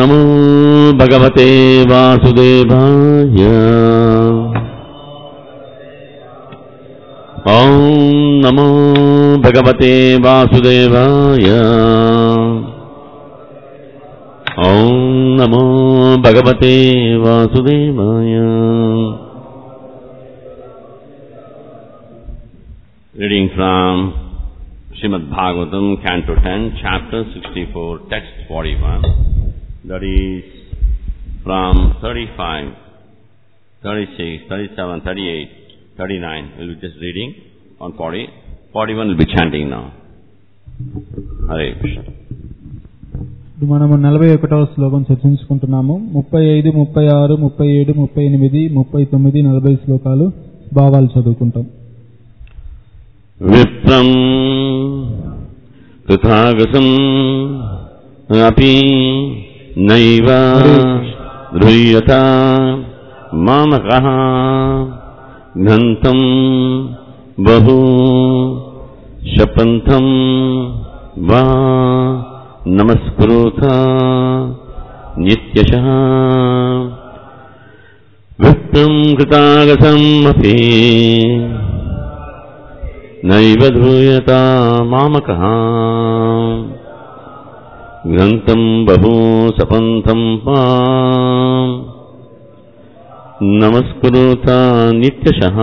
नमो भगवते वासुदेवाय ॐ नमो भगवते वासुदेवाय ॐ नमो भगवते वासुदेवाय Reading from Srimad Bhagavatam, Canto 10, Chapter 64, Text 41. That is from 35, 36, 37, 38, 39. We'll be just reading on 40. 41 will be chanting now. Hare Krishna. ఇప్పుడు మనము నలభై ఒకటవ శ్లోకం చర్చించుకుంటున్నాము ముప్పై ఐదు ముప్పై ఆరు ముప్పై ఏడు ముప్పై ఎనిమిది ముప్పై తొమ్మిది నలభై శ్లోకాలు భావాలు చదువుకుంటాం विप्रम् कृथागसम् अपि नैव ध्रुयता मामकः घ्नन्तम् बहु शपन्थम् वा नमस्कुरुथ नित्यशः विप्रम् कृतागसम् अपि नैव ध्रूयता मामकः ग्रन्थम् बहु सपन्थम् नमस्कुरुत नित्यशः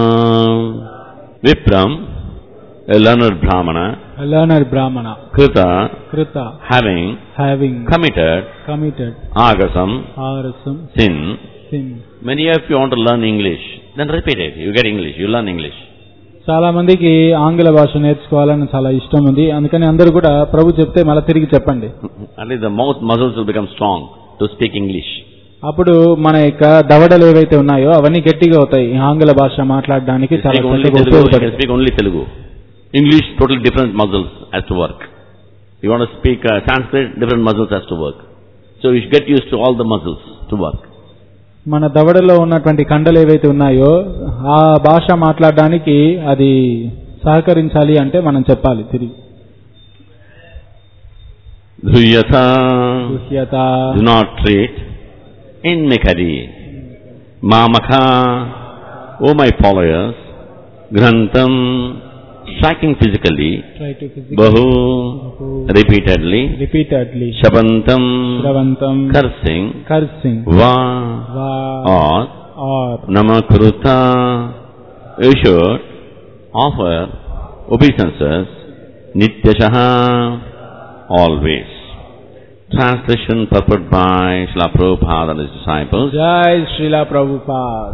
विप्रम् a learned brahmana learner Brahmana krita కృత having having committed committed agasam ఆరసం sin sin many of you want to learn english then repeat it you get english you learn english చాలా మందికి ఆంగ్ల భాష నేర్చుకోవాలని చాలా ఇష్టం ఉంది అందుకని అందరూ కూడా ప్రభు చెప్తే మళ్ళీ తిరిగి చెప్పండి at least the mouth muscles will become strong to speak english అప్పుడు మన యొక్క దవడలు ఏవైతే ఉన్నాయో అవన్నీ గట్టిగా అవుతాయి ఈ ఆంగ్ల భాష మాట్లాడడానికి You చాలా speak only చక్కగా Telugu, you can ఉపయోగపడుతుంది speak only Telugu. English, totally different muscles has to work. You want to speak uh, Sanskrit, different muscles has to work. So you should get used to all the muscles to work. మన దవడలో ఉన్నటువంటి కండలు ఏవైతే ఉన్నాయో ఆ భాష మాట్లాడడానికి అది సహకరించాలి అంటే మనం చెప్పాలి తిరిగి Dhruyata, గుహ్యత do not treat in Mikadi. Mamaka, O my followers, Grantham, striking physically, Bahu, repeatedly, repeatedly Shabantam, శ్రవంతం cursing, కర్సింగ్ Va, వా or or Namakuruta, you should offer obeisances Nityashaha, always. Translation purport by Srila Prabhupada and his disciples. జై Sreela Prabhupad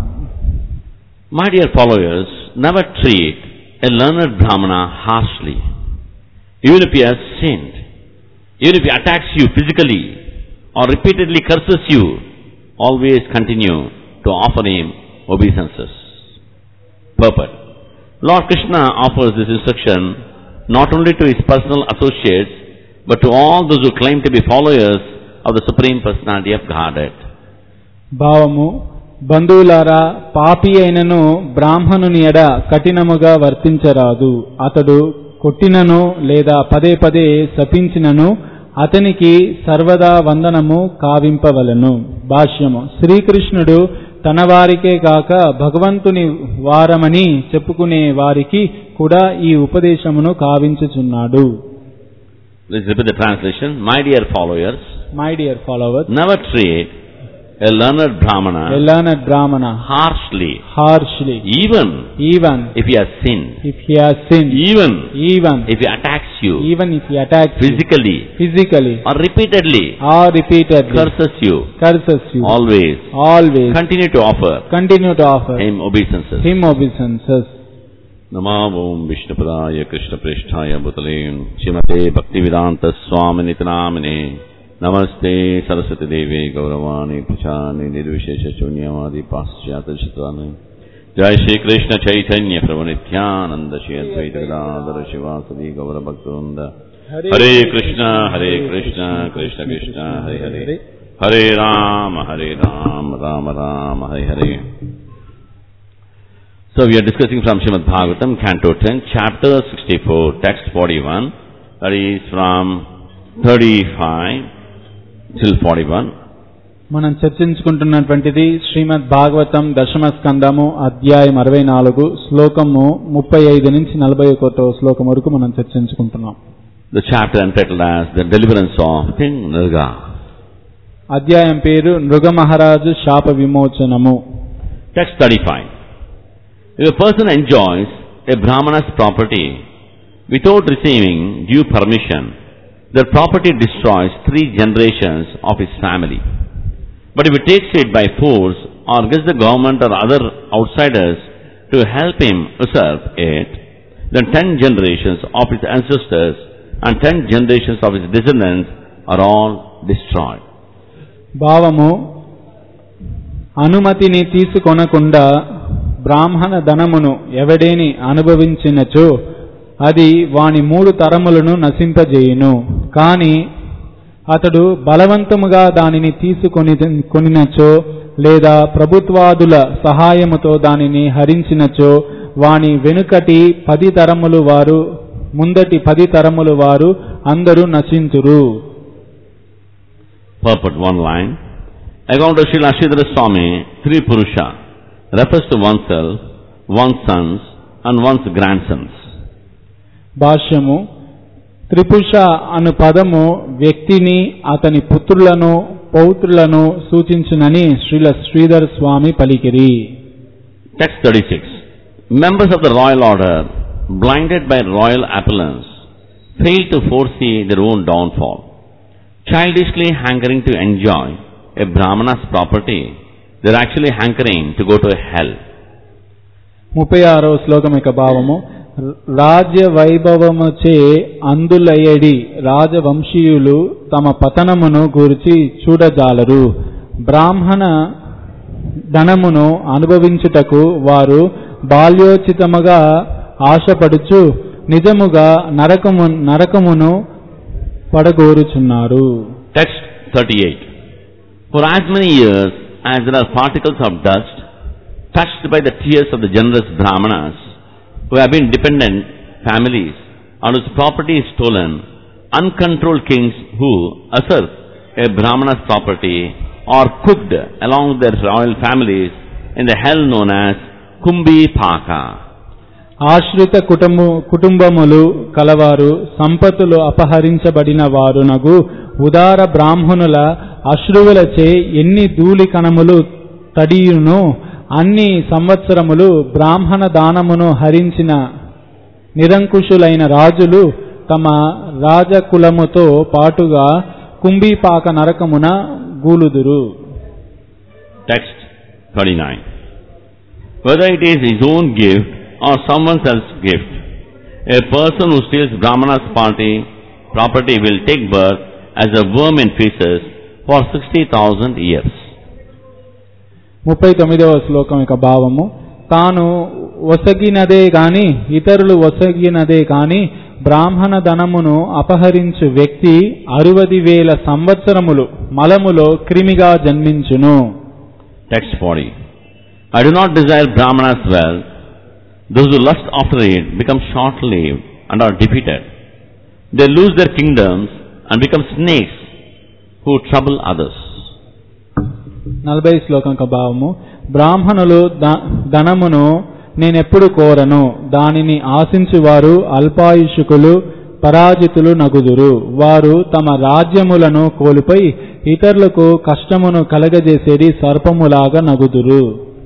My dear followers, never treat a learned Brahmana harshly. Even if he has sinned, even if he attacks you physically or repeatedly curses you, always continue to offer him obeisances. Purport. Lord Krishna offers this instruction not only to his personal associates, but to all those who claim to be followers of the Supreme Personality of Godhead. భావము బంధువులారా పాపి అయినను బ్రాహ్మణుని ఎడ కఠినముగా వర్తించరాదు అతడు కొట్టినను లేదా పదే పదే శపించినను అతనికి సర్వదా వందనము కావింపవలను భాష్యము శ్రీకృష్ణుడు తన వారికే కాక భగవంతుని వారమని చెప్పుకునే వారికి కూడా ఈ ఉపదేశమును కావించుచున్నాడు Let's repeat the translation. My dear followers, my dear follower never treat a learned Brahmana ఎలాన Brahmana harshly, harshly even even if he has sinned, if he has sinned even even if he attacks you even if he attacks you physically physically or repeatedly, or repeatedly curses you, curses you always always continue to offer continue to offer him obeisances. him obeisances नमो ओम विष्णुपदाय कृष्णप्रेष्ठाय भूतले श्रीमते भक्तिवेदांत स्वामी नितनामिने नमस्ते सरस्वती देवे गौरवाणी प्रचानि निर्विशेष शून्यवादी पाश्चात्य चित्रानि जय श्री कृष्ण चैतन्य प्रभु नित्यानंद श्री अद्वैत गदाधर शिवासदि गौर भक्तवृंद हरे कृष्ण हरे कृष्ण कृष्ण कृष्ण हरे हरे हरे राम हरे राम राम राम हरे हरे So we are discussing from Srimad Bhagavatam, Canto 10, Chapter 64, Text 41. That is from 35, till 41. మనం చర్చించుకుంటున్నటువంటిది శ్రీమద్ భాగవతం దశమ స్కందము అధ్యాయం అరవై నాలుగు శ్లోకము ముప్పై ఐదు నుంచి నలభై ఒకటో శ్లోకం వరకు మనం చర్చించుకుంటున్నాం The chapter entitled as The Deliverance of King Nirga. అధ్యాయం పేరు నృగమహారాజు శాప విమోచనము Text 35. If a person enjoys a Brahmana's property without receiving due permission, their property destroys three generations of his family. But if he takes it by force or gets the government or other outsiders to help him usurp it, then ten generations of his ancestors and ten generations of his descendants are all destroyed. భావము అనుమతిని తీసుకొనకుండా బ్రాహ్మణ ధనమును ఎవడేని అనుభవించినచో అది వాని మూడు తరములను నశింపజేయును కాని అతడు బలవంతముగా దానిని తీసుకొని కొనినచో లేదా ప్రభుత్వాదుల సహాయముతో దానిని హరించినచో వాని వెనుకటి పది తరములు వారు ముందటి పది తరములు వారు అందరూ నశింతురు Purport one line. According to Srila Ashidhara Swami, three Purusha refers to oneself, one's sons and one's grandsons. భాష్యము త్రిపుష అను పదము వ్యక్తిని అతని పుత్రులను పౌత్రులను సూచించునని శ్రీల శ్రీధర్ స్వామి పలికిరి Text 36. Members of the royal order, blinded by royal appellants, fail to foresee their own downfall. Childishly hankering to enjoy a Brahmana's property, they are actually hankering to go to hell. ముప్పై ఆరో శ్లోకం యొక్క భావము రాజ్య వైభవముచే అందులయ్యడి రాజవంశీయులు తమ పతనమును గురించి చూడజాలరు బ్రాహ్మణ ధనమును అనుభవించుటకు వారు బాల్యోచితముగా ఆశపడుచు నిజముగా నరకము నరకమును పడగోరుచున్నారు Text 38. For as many years as there are particles of dust touched by the tears of the generous Brahmanas who have been dependent families on whose property is stolen, uncontrolled kings who assert a Brahmana's property are cooked along with their royal families in the hell known as Kumbhi Paka. ఆశ్రిత కుటుంబు కుటుంబములు కలవారు సంపత్తులు అపహరించబడిన వారునగు ఉదార బ్రాహ్మణుల అశ్రువులచే ఎన్ని ధూళి కణములు తడియును అన్ని సంవత్సరములు బ్రాహ్మణ దానమును హరించిన నిరంకుశులైన రాజులు తమ రాజకులముతో పాటుగా Kumbhipaka నరకమున గూలుదురు Text 39. Whether it is his own gift or someone else's gift, a person who steals Brahmana's party, property will take birth as a worm in feces for 60,000 years. ముప్పై తొమ్మిదవ శ్లోకం యొక్క భావము తాను ఒసగినదే గాని ఇతరులు ఒసగినదే కాని బ్రాహ్మణ ధనమును అపహరించు వ్యక్తి అరువది వేల సంవత్సరములు మలములో క్రిమిగా జన్మించును Text 40. I do not desire Brahmana's wealth. Those who lust after it become short-lived and are defeated. They lose their kingdoms and become snakes who trouble others. నలభై శ్లోకం యొక్క భావము బ్రాహ్మణులు ద- ధనమును నేనెప్పుడు కోరను దానిని ఆశించువారు అల్పాయుషుకులు పరాజితులు నగుదురు వారు తమ రాజ్యములను కోల్పోయి ఇతరులకు కష్టమును కలగజేసేది సర్పములాగా నగుదురు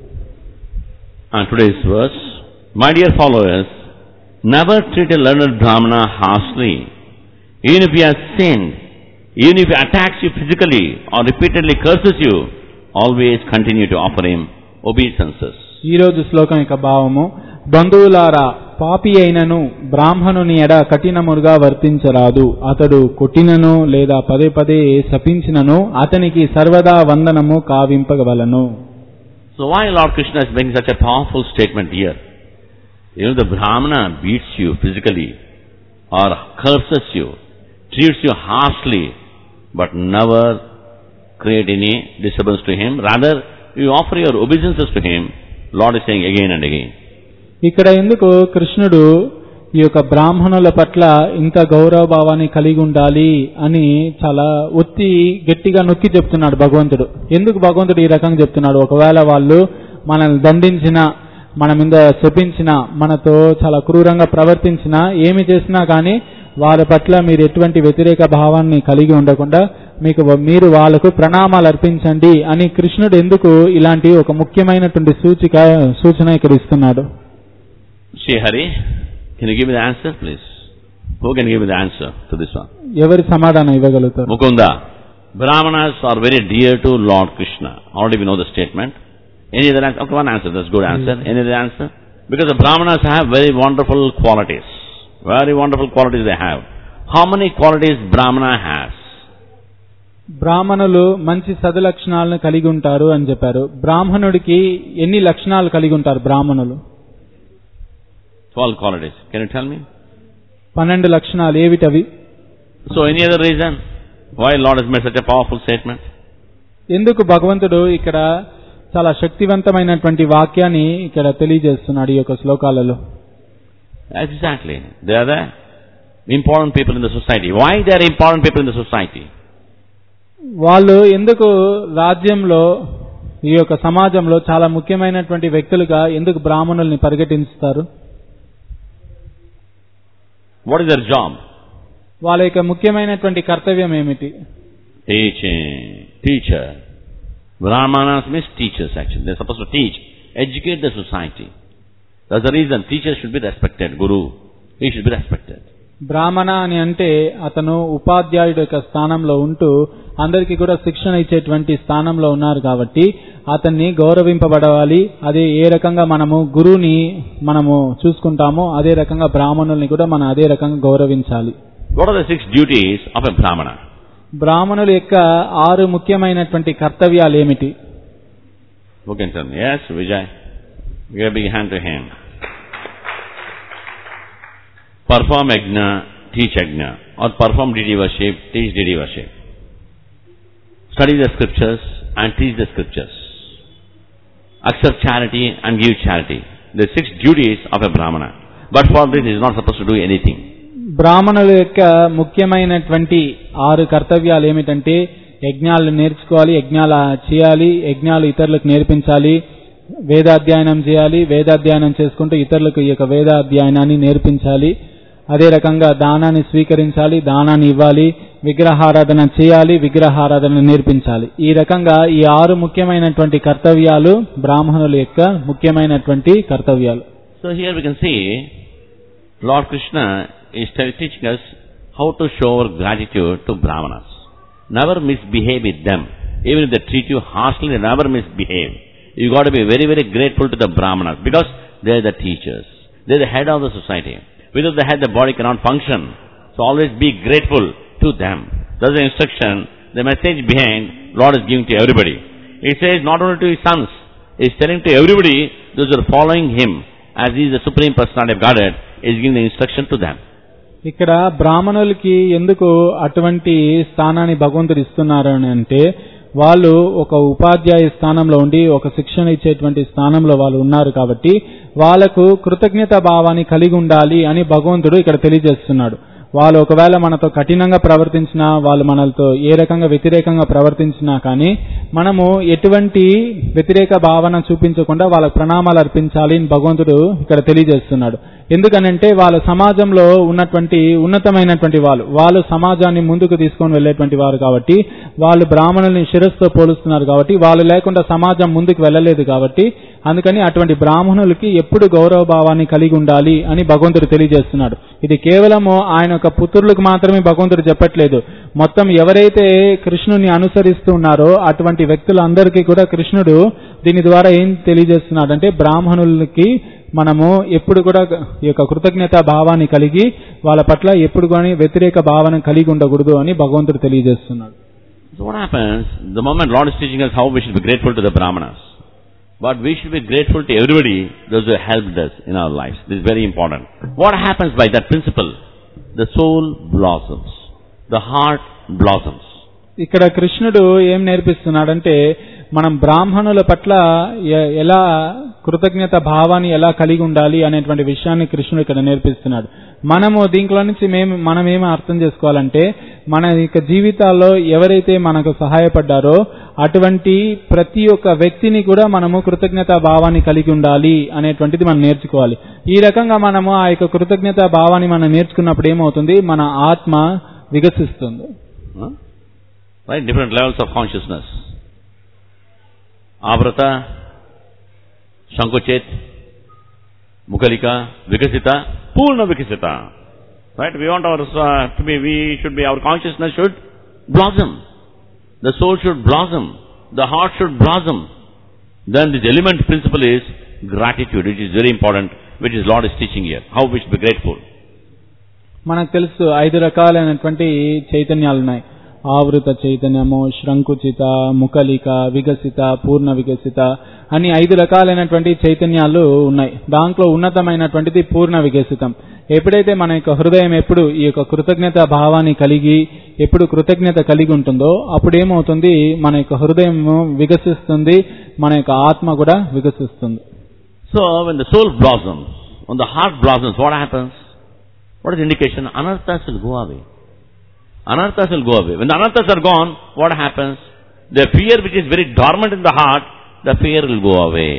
And today's verse, My dear followers, never treat a learned Brahmana harshly. Even if he has sinned, even if he attacks you physically or repeatedly curses you, always continue to offer him obeisances. ఈ రోజు శ్లోకం యొక్క భావము బంధువులారా పాపి అయినను బ్రాహ్మణుని ఎడ కఠినముగా వర్తించరాదు అతడు కొట్టినను లేదా పదే పదే శపించినను అతనికి సర్వదా వందనము కావింపగవలను So why Lord Krishna is making such a powerful statement here? Even the Brahmana beats you physically or curses you, treats you harshly, but never create any disturbance to him. Rather, you offer your obeisances to him. Lord is saying again and again. ఇక్కడ ఎందుకు కృష్ణుడు ఈ యొక్క బ్రాహ్మణుల పట్ల ఇంత గౌరవ భావాన్ని కలిగి ఉండాలి అని చాలా ఒత్తి గట్టిగా నొక్కి చెప్తున్నాడు భగవంతుడు ఎందుకు భగవంతుడు ఈ రకంగా చెప్తున్నాడు ఒకవేళ వాళ్ళు మనల్ని దండించిన మన మీద శపించిన మనతో చాలా క్రూరంగా ప్రవర్తించిన ఏమి చేసినా కానీ వారి పట్ల మీరు ఎటువంటి వ్యతిరేక భావాన్ని కలిగి ఉండకుండా మీకు మీరు వాళ్ళకు ప్రణామాలు అర్పించండి అని కృష్ణుడు ఎందుకు ఇలాంటి ఒక ముఖ్యమైనటువంటి సూచిక సూచన ఇక్కడ ఇస్తున్నాడు Shri Hari, can you give me the answer, please? Who can give me the answer to this one? ఎవరి సమాధానం ఇవ్వగలుగుతారు Mukunda, Brahmanas are very dear to Lord Krishna. Already we know the statement. Any other answer? Okay, one answer, that's good answer. Any other answer? Because the Brahmanas have very wonderful qualities. Very wonderful qualities they have. How many qualities Brahmana has? బ్రాహ్మణులు మంచి సదలక్షణాలను కలిగి ఉంటారు అని చెప్పారు బ్రాహ్మణుడికి ఎన్ని లక్షణాలు కలిగి ఉంటారు బ్రాహ్మణులు Twelve qualities. Can you tell me? పన్నెండు లక్షణాలు ఏవిటవి So any other reason why Lord has made such a powerful statement? ఎందుకు భగవంతుడు ఇక్కడ చాలా శక్తివంతమైనటువంటి వాక్యాన్ని ఇక్కడ తెలియజేస్తున్నాడు ఈ యొక్క శ్లోకాలలో Exactly. They are the important people in the society. Why they are important people in the society? వాళ్ళు ఎందుకు రాజ్యంలో ఈ యొక్క సమాజంలో చాలా ముఖ్యమైనటువంటి వ్యక్తులుగా ఎందుకు బ్రాహ్మణుల్ని పరిగెటిస్తారు What is their job? వాళ్ళ యొక్క ముఖ్యమైనటువంటి కర్తవ్యం ఏమిటి Teaching. Teacher. Brahmanas means teachers actually. They're supposed to teach, educate the society. That's the reason teachers should be respected. Guru, he should be respected. బ్రాహ్మణ అని అంటే అతను ఉపాధ్యాయుడు యొక్క స్థానంలో ఉంటూ అందరికీ కూడా శిక్షణ ఇచ్చేటువంటి స్థానంలో ఉన్నారు కాబట్టి అతన్ని గౌరవింపబడవాలి అదే ఏ రకంగా మనము గురువుని మనము చూసుకుంటామో అదే రకంగా బ్రాహ్మణుల్ని కూడా మనం అదే రకంగా గౌరవించాలి What are the six duties of a Brahmana? బ్రాహ్మణుల యొక్క ఆరు ముఖ్యమైనటువంటి కర్తవ్యాలు ఏమిటి Who can tell me? Yes, Vijay. Give a big hand to him. Perform yajna, teach yajna. Or perform deity worship, teach deity worship. Study the scriptures and teach the scriptures. Accept charity and give charity. The six duties of a Brahmana. But for this he is not supposed to do anything. బ్రాహ్మణుల యొక్క ముఖ్యమైనటువంటి ఆరు కర్తవ్యాలు ఏమిటంటే యజ్ఞాలు నేర్చుకోవాలి యజ్ఞాలు చేయాలి యజ్ఞాలు ఇతరులకు నేర్పించాలి వేదాధ్యయనం చేయాలి వేదాధ్యయనం చేసుకుంటూ ఇతరులకు ఈ యొక్క వేదాధ్యయనాన్ని నేర్పించాలి అదే రకంగా దానాన్ని స్వీకరించాలి దానాన్ని ఇవ్వాలి విగ్రహారాధన చేయాలి విగ్రహారాధన నేర్పించాలి ఈ రకంగా ఈ ఆరు ముఖ్యమైనటువంటి కర్తవ్యాలు బ్రాహ్మణుల యొక్క ముఖ్యమైనటువంటి కర్తవ్యాలు So here we can see Lord Krishna is tell- teaching us how to show our gratitude to Brahmanas. Never misbehave with them. Even if they treat you harshly, never misbehave. You got to be very, very grateful to the Brahmanas because they are the teachers. They are the head of the society. Without the head, the body cannot function. So always be grateful to them. That's the instruction, the message behind Lord is giving to everybody. He says not only to his sons, he is telling to everybody, those who are following him, as he is the supreme personality of Godhead, is giving the instruction to them. ఇక్కడ బ్రాహ్మణులకి ఎందుకు అటువంటి స్థానాన్ని భగవంతుడు ఇస్తున్నారు అని అంటే వాళ్ళు ఒక ఉపాధ్యాయ స్థానంలో ఉండి ఒక శిక్షణ ఇచ్చేటువంటి స్థానంలో వాళ్ళు ఉన్నారు కాబట్టి వాళ్ళకు కృతజ్ఞత భావాన్ని కలిగి ఉండాలి అని భగవంతుడు ఇక్కడ తెలియజేస్తున్నాడు వాళ్ళు ఒకవేళ మనతో కఠినంగా ప్రవర్తించినా వాళ్ళు మనలతో ఏ రకంగా వ్యతిరేకంగా ప్రవర్తించినా కానీ మనము ఎటువంటి వ్యతిరేక భావన చూపించకుండా వాళ్ళకు ప్రణామాలు అర్పించాలి అని భగవంతుడు ఇక్కడ తెలియజేస్తున్నాడు ఎందుకనంటే వాళ్ళ సమాజంలో ఉన్నటువంటి ఉన్నతమైనటువంటి వాళ్ళు వాళ్ళు సమాజాన్ని ముందుకు తీసుకొని వెళ్ళేటువంటి వారు కాబట్టి వాళ్ళు బ్రాహ్మణుల్ని శిరస్సుతో పోలుస్తున్నారు కాబట్టి వాళ్ళు లేకుండా సమాజం ముందుకు వెళ్ళలేదు కాబట్టి అందుకని అటువంటి బ్రాహ్మణులకి ఎప్పుడు గౌరవ భావాన్ని కలిగి ఉండాలి అని భగవంతుడు తెలియజేస్తున్నాడు ఇది కేవలము ఆయన యొక్క పుత్రులకు మాత్రమే భగవంతుడు చెప్పట్లేదు మొత్తం ఎవరైతే కృష్ణుని అనుసరిస్తూ ఉన్నారో అటువంటి వ్యక్తులందరికీ కూడా కృష్ణుడు దీని ద్వారా ఏం తెలియజేస్తున్నాడంటే బ్రాహ్మణులకి మనము ఎప్పుడు కూడా ఈ యొక్క కృతజ్ఞత భావాన్ని కలిగి వాళ్ళ పట్ల ఎప్పుడు కానీ వ్యతిరేక భావన కలిగి ఉండకూడదు అని భగవంతుడు తెలియజేస్తున్నాడు So what happens, the moment Lord is teaching us how we should be grateful to the Brahmanas, but we should be grateful to everybody, those who helped us in our lives. This is very important. What happens by that principle? The soul blossoms. The heart blossoms. ఇక్కడ కృష్ణుడు ఏం నేర్పిస్తున్నాడంటే మనం బ్రాహ్మణుల పట్ల ఎ- ఎలా కృతజ్ఞత భావాన్ని ఎలా కలిగి ఉండాలి అనేటువంటి విషయాన్ని కృష్ణుడు ఇక్కడ నేర్పిస్తున్నాడు మనము దీంట్లో నుంచి మేము మనం ఏమి అర్థం చేసుకోవాలంటే మన యొక్క జీవితాల్లో ఎవరైతే మనకు సహాయపడ్డారో అటువంటి ప్రతి ఒక్క వ్యక్తిని కూడా మనము కృతజ్ఞత భావాన్ని కలిగి ఉండాలి అనేటువంటిది మనం నేర్చుకోవాలి ఈ రకంగా మనము ఆ యొక్క కృతజ్ఞత భావాన్ని మనం నేర్చుకున్నప్పుడు ఏమవుతుంది మన ఆత్మ వికసిస్తుంది Huh? Right? Different levels of consciousness. Avrata, Shankuchet, Mukhalika, Vikasita, Purna Vikasita. Right? We want our, uh, to be, we should be, our consciousness should blossom. The soul should blossom. The heart should blossom. Then this element principle is gratitude, which is very important, which is Lord is teaching here. How we should be grateful. మనకు తెలుసు ఐదు రకాలైనటువంటి చైతన్యాలు ఉన్నాయి ఆవృత చైతన్యము శృంకుచిత ముకలిక వికసిత పూర్ణ వికసిత అని ఐదు రకాలైనటువంటి చైతన్యాలు ఉన్నాయి దాంట్లో ఉన్నతమైనటువంటిది పూర్ణ వికసితం ఎప్పుడైతే మన యొక్క హృదయం ఎప్పుడు ఈ యొక్క కృతజ్ఞత భావాన్ని కలిగి ఎప్పుడు కృతజ్ఞత కలిగి ఉంటుందో అప్పుడు ఏమవుతుంది మన యొక్క హృదయం వికసిస్తుంది మన యొక్క ఆత్మ కూడా వికసిస్తుంది So, when the soul blossoms, when the heart blossoms, what happens? What is the indication? Anarthas will go away. Anarthas will go away. When the anarthas are gone, what happens? The fear which is very dormant in the heart, the fear will go away.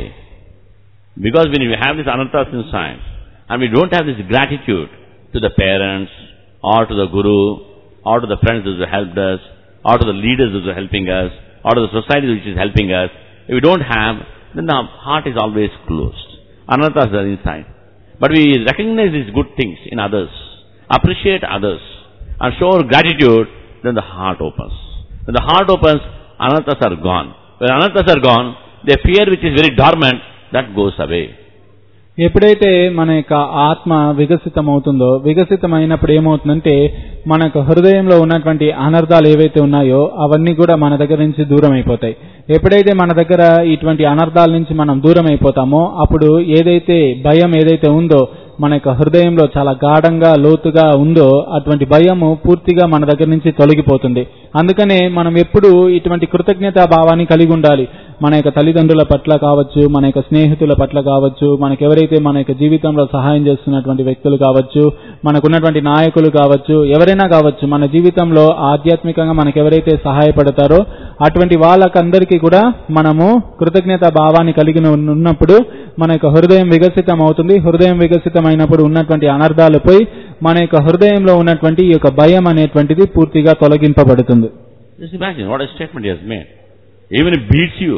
Because when we have this anarthas inside, and we don't have this gratitude to the parents, or to the guru, or to the friends who have helped us, or to the leaders who are helping us, or to the society which is helping us, if we don't have, then the heart is always closed. Anarthas are inside. But we recognize these good things in others, appreciate others, and show our gratitude, then the heart opens. When the heart opens, anarthas are gone. When anarthas are gone, the fear which is very dormant, that goes away. ఎప్పుడైతే మన యొక్క ఆత్మ వికసితం అవుతుందో వికసితమైనప్పుడు ఏమవుతుందంటే మన యొక్క హృదయంలో ఉన్నటువంటి అనర్థాలు ఏవైతే ఉన్నాయో అవన్నీ కూడా మన దగ్గర నుంచి దూరం అయిపోతాయి ఎప్పుడైతే మన దగ్గర ఇటువంటి అనర్థాల నుంచి మనం దూరం అయిపోతామో అప్పుడు ఏదైతే భయం ఏదైతే ఉందో మన యొక్క హృదయంలో చాలా గాఢంగా లోతుగా ఉందో అటువంటి భయము పూర్తిగా మన దగ్గర నుంచి తొలగిపోతుంది అందుకనే మనం ఎప్పుడు ఇటువంటి కృతజ్ఞతా భావాన్ని కలిగి ఉండాలి మన యొక్క తల్లిదండ్రుల పట్ల కావచ్చు మన యొక్క స్నేహితుల పట్ల కావచ్చు మనకు ఎవరైతే మన యొక్క జీవితంలో సహాయం చేస్తున్నటువంటి వ్యక్తులు కావచ్చు మనకున్నటువంటి నాయకులు కావచ్చు ఎవరైనా కావచ్చు మన జీవితంలో ఆధ్యాత్మికంగా మనకు ఎవరైతే సహాయపడతారో అటువంటి వాళ్ళకందరికీ కూడా మనము కృతజ్ఞత భావాన్ని కలిగి ఉన్న- ఉన్నప్పుడు మన యొక్క హృదయం వికసితం అవుతుంది హృదయం వికసితమైనప్పుడు ఉన్నటువంటి అనర్థాలు పోయి మన యొక్క హృదయంలో ఉన్నటువంటి ఈ యొక్క భయం అనేటువంటిది పూర్తిగా తొలగింపబడుతుంది Just imagine what a statement he has made. Even if he beats you,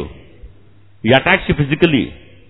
he attacks you physically,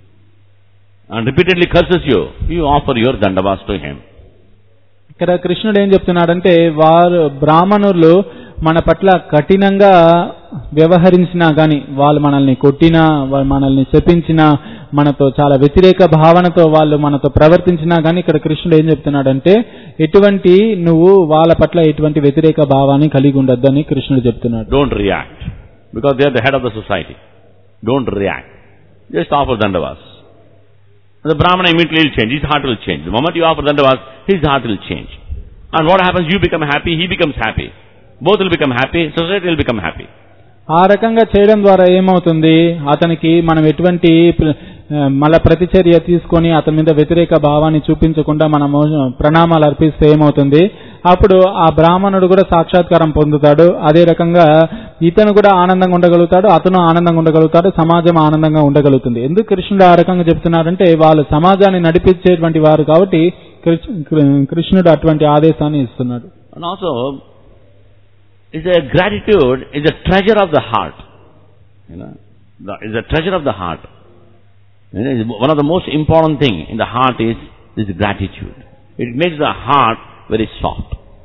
and repeatedly curses you, you offer your dandavas to him. ఇక్కడ కృష్ణుడు ఏం చెప్తున్నాడంటే వారు బ్రాహ్మణులు మన పట్ల కఠినంగా వ్యవహరించినా గాని వాళ్ళు మనల్ని కొట్టినా వాళ్ళు మనల్ని శపించినా మనతో చాలా వ్యతిరేక భావనతో వాళ్ళు మనతో ప్రవర్తించినా గాని ఇక్కడ కృష్ణుడు ఏం చెప్తున్నాడంటే ఎటువంటి నువ్వు వాళ్ళ పట్ల ఎటువంటి వ్యతిరేక భావాన్ని కలిగి ఉండొద్దని కృష్ణుడు చెప్తున్నాడు Don't react, because they are the head of the society. Don't react. Just offer dandavas. The Brahmana immediately will change, his heart will change. The moment you offer dandavas, his heart will change. And what happens? You become happy, he becomes happy. Both will become happy, society will become happy. ఆ రకంగా చేయడం ద్వారా ఏమవుతుంది అతనికి మనం ఎటువంటి ప్ర- ఆ, మళ్ళా ప్రతిచర్య తీసుకొని అతని మీద వ్యతిరేక భావాన్ని చూపించకుండా మనము ప్రణామాలు అర్పిస్తే ఏమవుతుంది అప్పుడు ఆ బ్రాహ్మణుడు కూడా సాక్షాత్కారం పొందుతాడు అదే రకంగా ఇతను కూడా ఆనందంగా ఉండగలుగుతాడు అతను ఆనందంగా ఉండగలుగుతాడు సమాజం ఆనందంగా ఉండగలుగుతుంది ఎందుకు కృష్ణుడు ఆ రకంగా చెప్తున్నారంటే వాళ్ళు సమాజాన్ని నడిపించేటువంటి వారు కాబట్టి కృష్ణ- కృ- కృష్ణుడు అటువంటి ఆదేశాన్ని ఇస్తున్నాడు And also, is a gratitude is a treasure of the heart. You know, the, is a treasure of the heart. You know, it's one of the most important thing in the heart is this gratitude. It makes the heart very soft.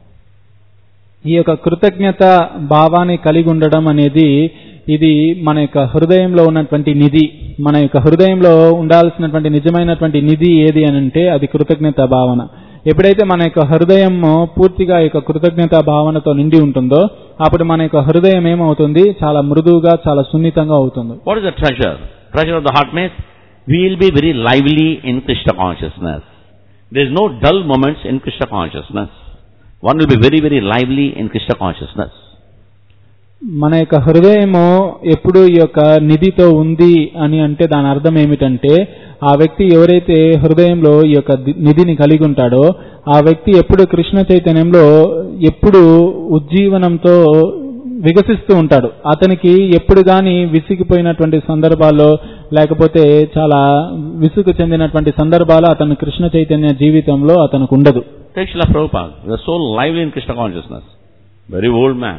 ఈ యొక్క కృతజ్ఞత భావాన్ని కలిగి ఉండడం అనేది ఇది మన యొక్క హృదయంలో ఉన్నటువంటి నిధి మన యొక్క హృదయంలో ఉండాల్సినటువంటి నిజమైనటువంటి నిధి ఏది అని అంటే అది కృతజ్ఞత భావన ఎప్పుడైతే మన యొక్క హృదయం పూర్తిగా ఈ యొక్క కృతజ్ఞత భావనతో నిండి ఉంటుందో అప్పుడు మన యొక్క హృదయం ఏమవుతుంది చాలా మృదువుగా చాలా సున్నితంగా అవుతుంది What is the treasure? Treasure of the heart means we will be very lively in Krishna consciousness. There is no dull moments in Krishna consciousness. One will be very, very lively in Krishna consciousness. మన యొక్క హృదయము ఎప్పుడు ఈ యొక్క నిధితో ఉంది అని అంటే దాని అర్థం ఏమిటంటే ఆ వ్యక్తి ఎవరైతే హృదయంలో ఈ యొక్క ది- నిధిని కలిగి ఉంటాడో ఆ వ్యక్తి ఎప్పుడు కృష్ణ చైతన్యంలో ఎప్పుడు ఉజ్జీవనంతో వికసిస్తూ ఉంటాడు అతనికి ఎప్పుడు గాని విసిగిపోయినటువంటి సందర్భాల్లో లేకపోతే చాలా విసుగు చెందినటువంటి సందర్భాలు అతను కృష్ణ చైతన్య జీవితంలో అతనికి ఉండదు Take Srila Prabhupada. He was so lively in Krishna consciousness. Very old man.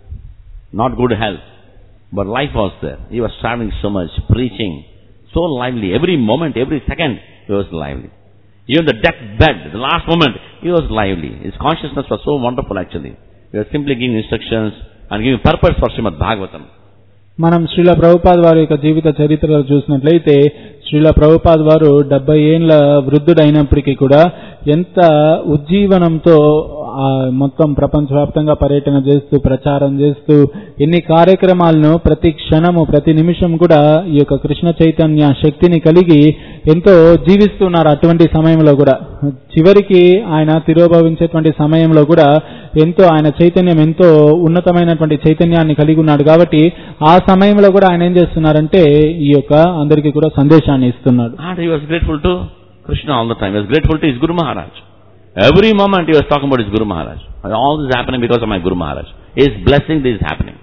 Not good health. But life was there. He was traveling so much, preaching. So lively. Every moment, every second, he was lively. Even the death bed, the last moment, he was lively. His consciousness was so wonderful actually. He was simply giving instructions and giving purpose for Srimad Bhagavatam. మనం శ్రీల ప్రభుపాద్ వారి యొక్క జీవిత చరిత్రలో చూసినట్లయితే శ్రీల ప్రభుపాద్ వారు డెబ్బై ఏండ్ల వృద్ధుడైనప్పటికీ కూడా ఎంత ఉజ్జీవనంతో ఆ మొత్తం ప్రపంచవ్యాప్తంగా పర్యటన చేస్తూ ప్రచారం చేస్తూ ఎన్ని కార్యక్రమాలను ప్రతి క్షణము ప్రతి నిమిషం కూడా ఈ యొక్క కృష్ణ చైతన్య శక్తిని కలిగి ఎంతో జీవిస్తున్నారు అటువంటి సమయంలో కూడా చివరికి ఆయన తిరోభవించేటువంటి సమయంలో కూడా ఎంతో ఆయన చైతన్యం ఎంతో ఉన్నతమైనటువంటి చైతన్యాన్ని కలిగి ఉన్నాడు కాబట్టి ఆ సమయంలో కూడా ఆయన ఏం చేస్తున్నారంటే ఈ యొక్క అందరికీ కూడా సందేశాన్ని ఇస్తున్నాడు And he was grateful to Krishna all the time. He was grateful to his Guru Maharaj. Every moment he was talking about his Guru Maharaj. All this is happening because of my Guru Maharaj. His blessing this is happening.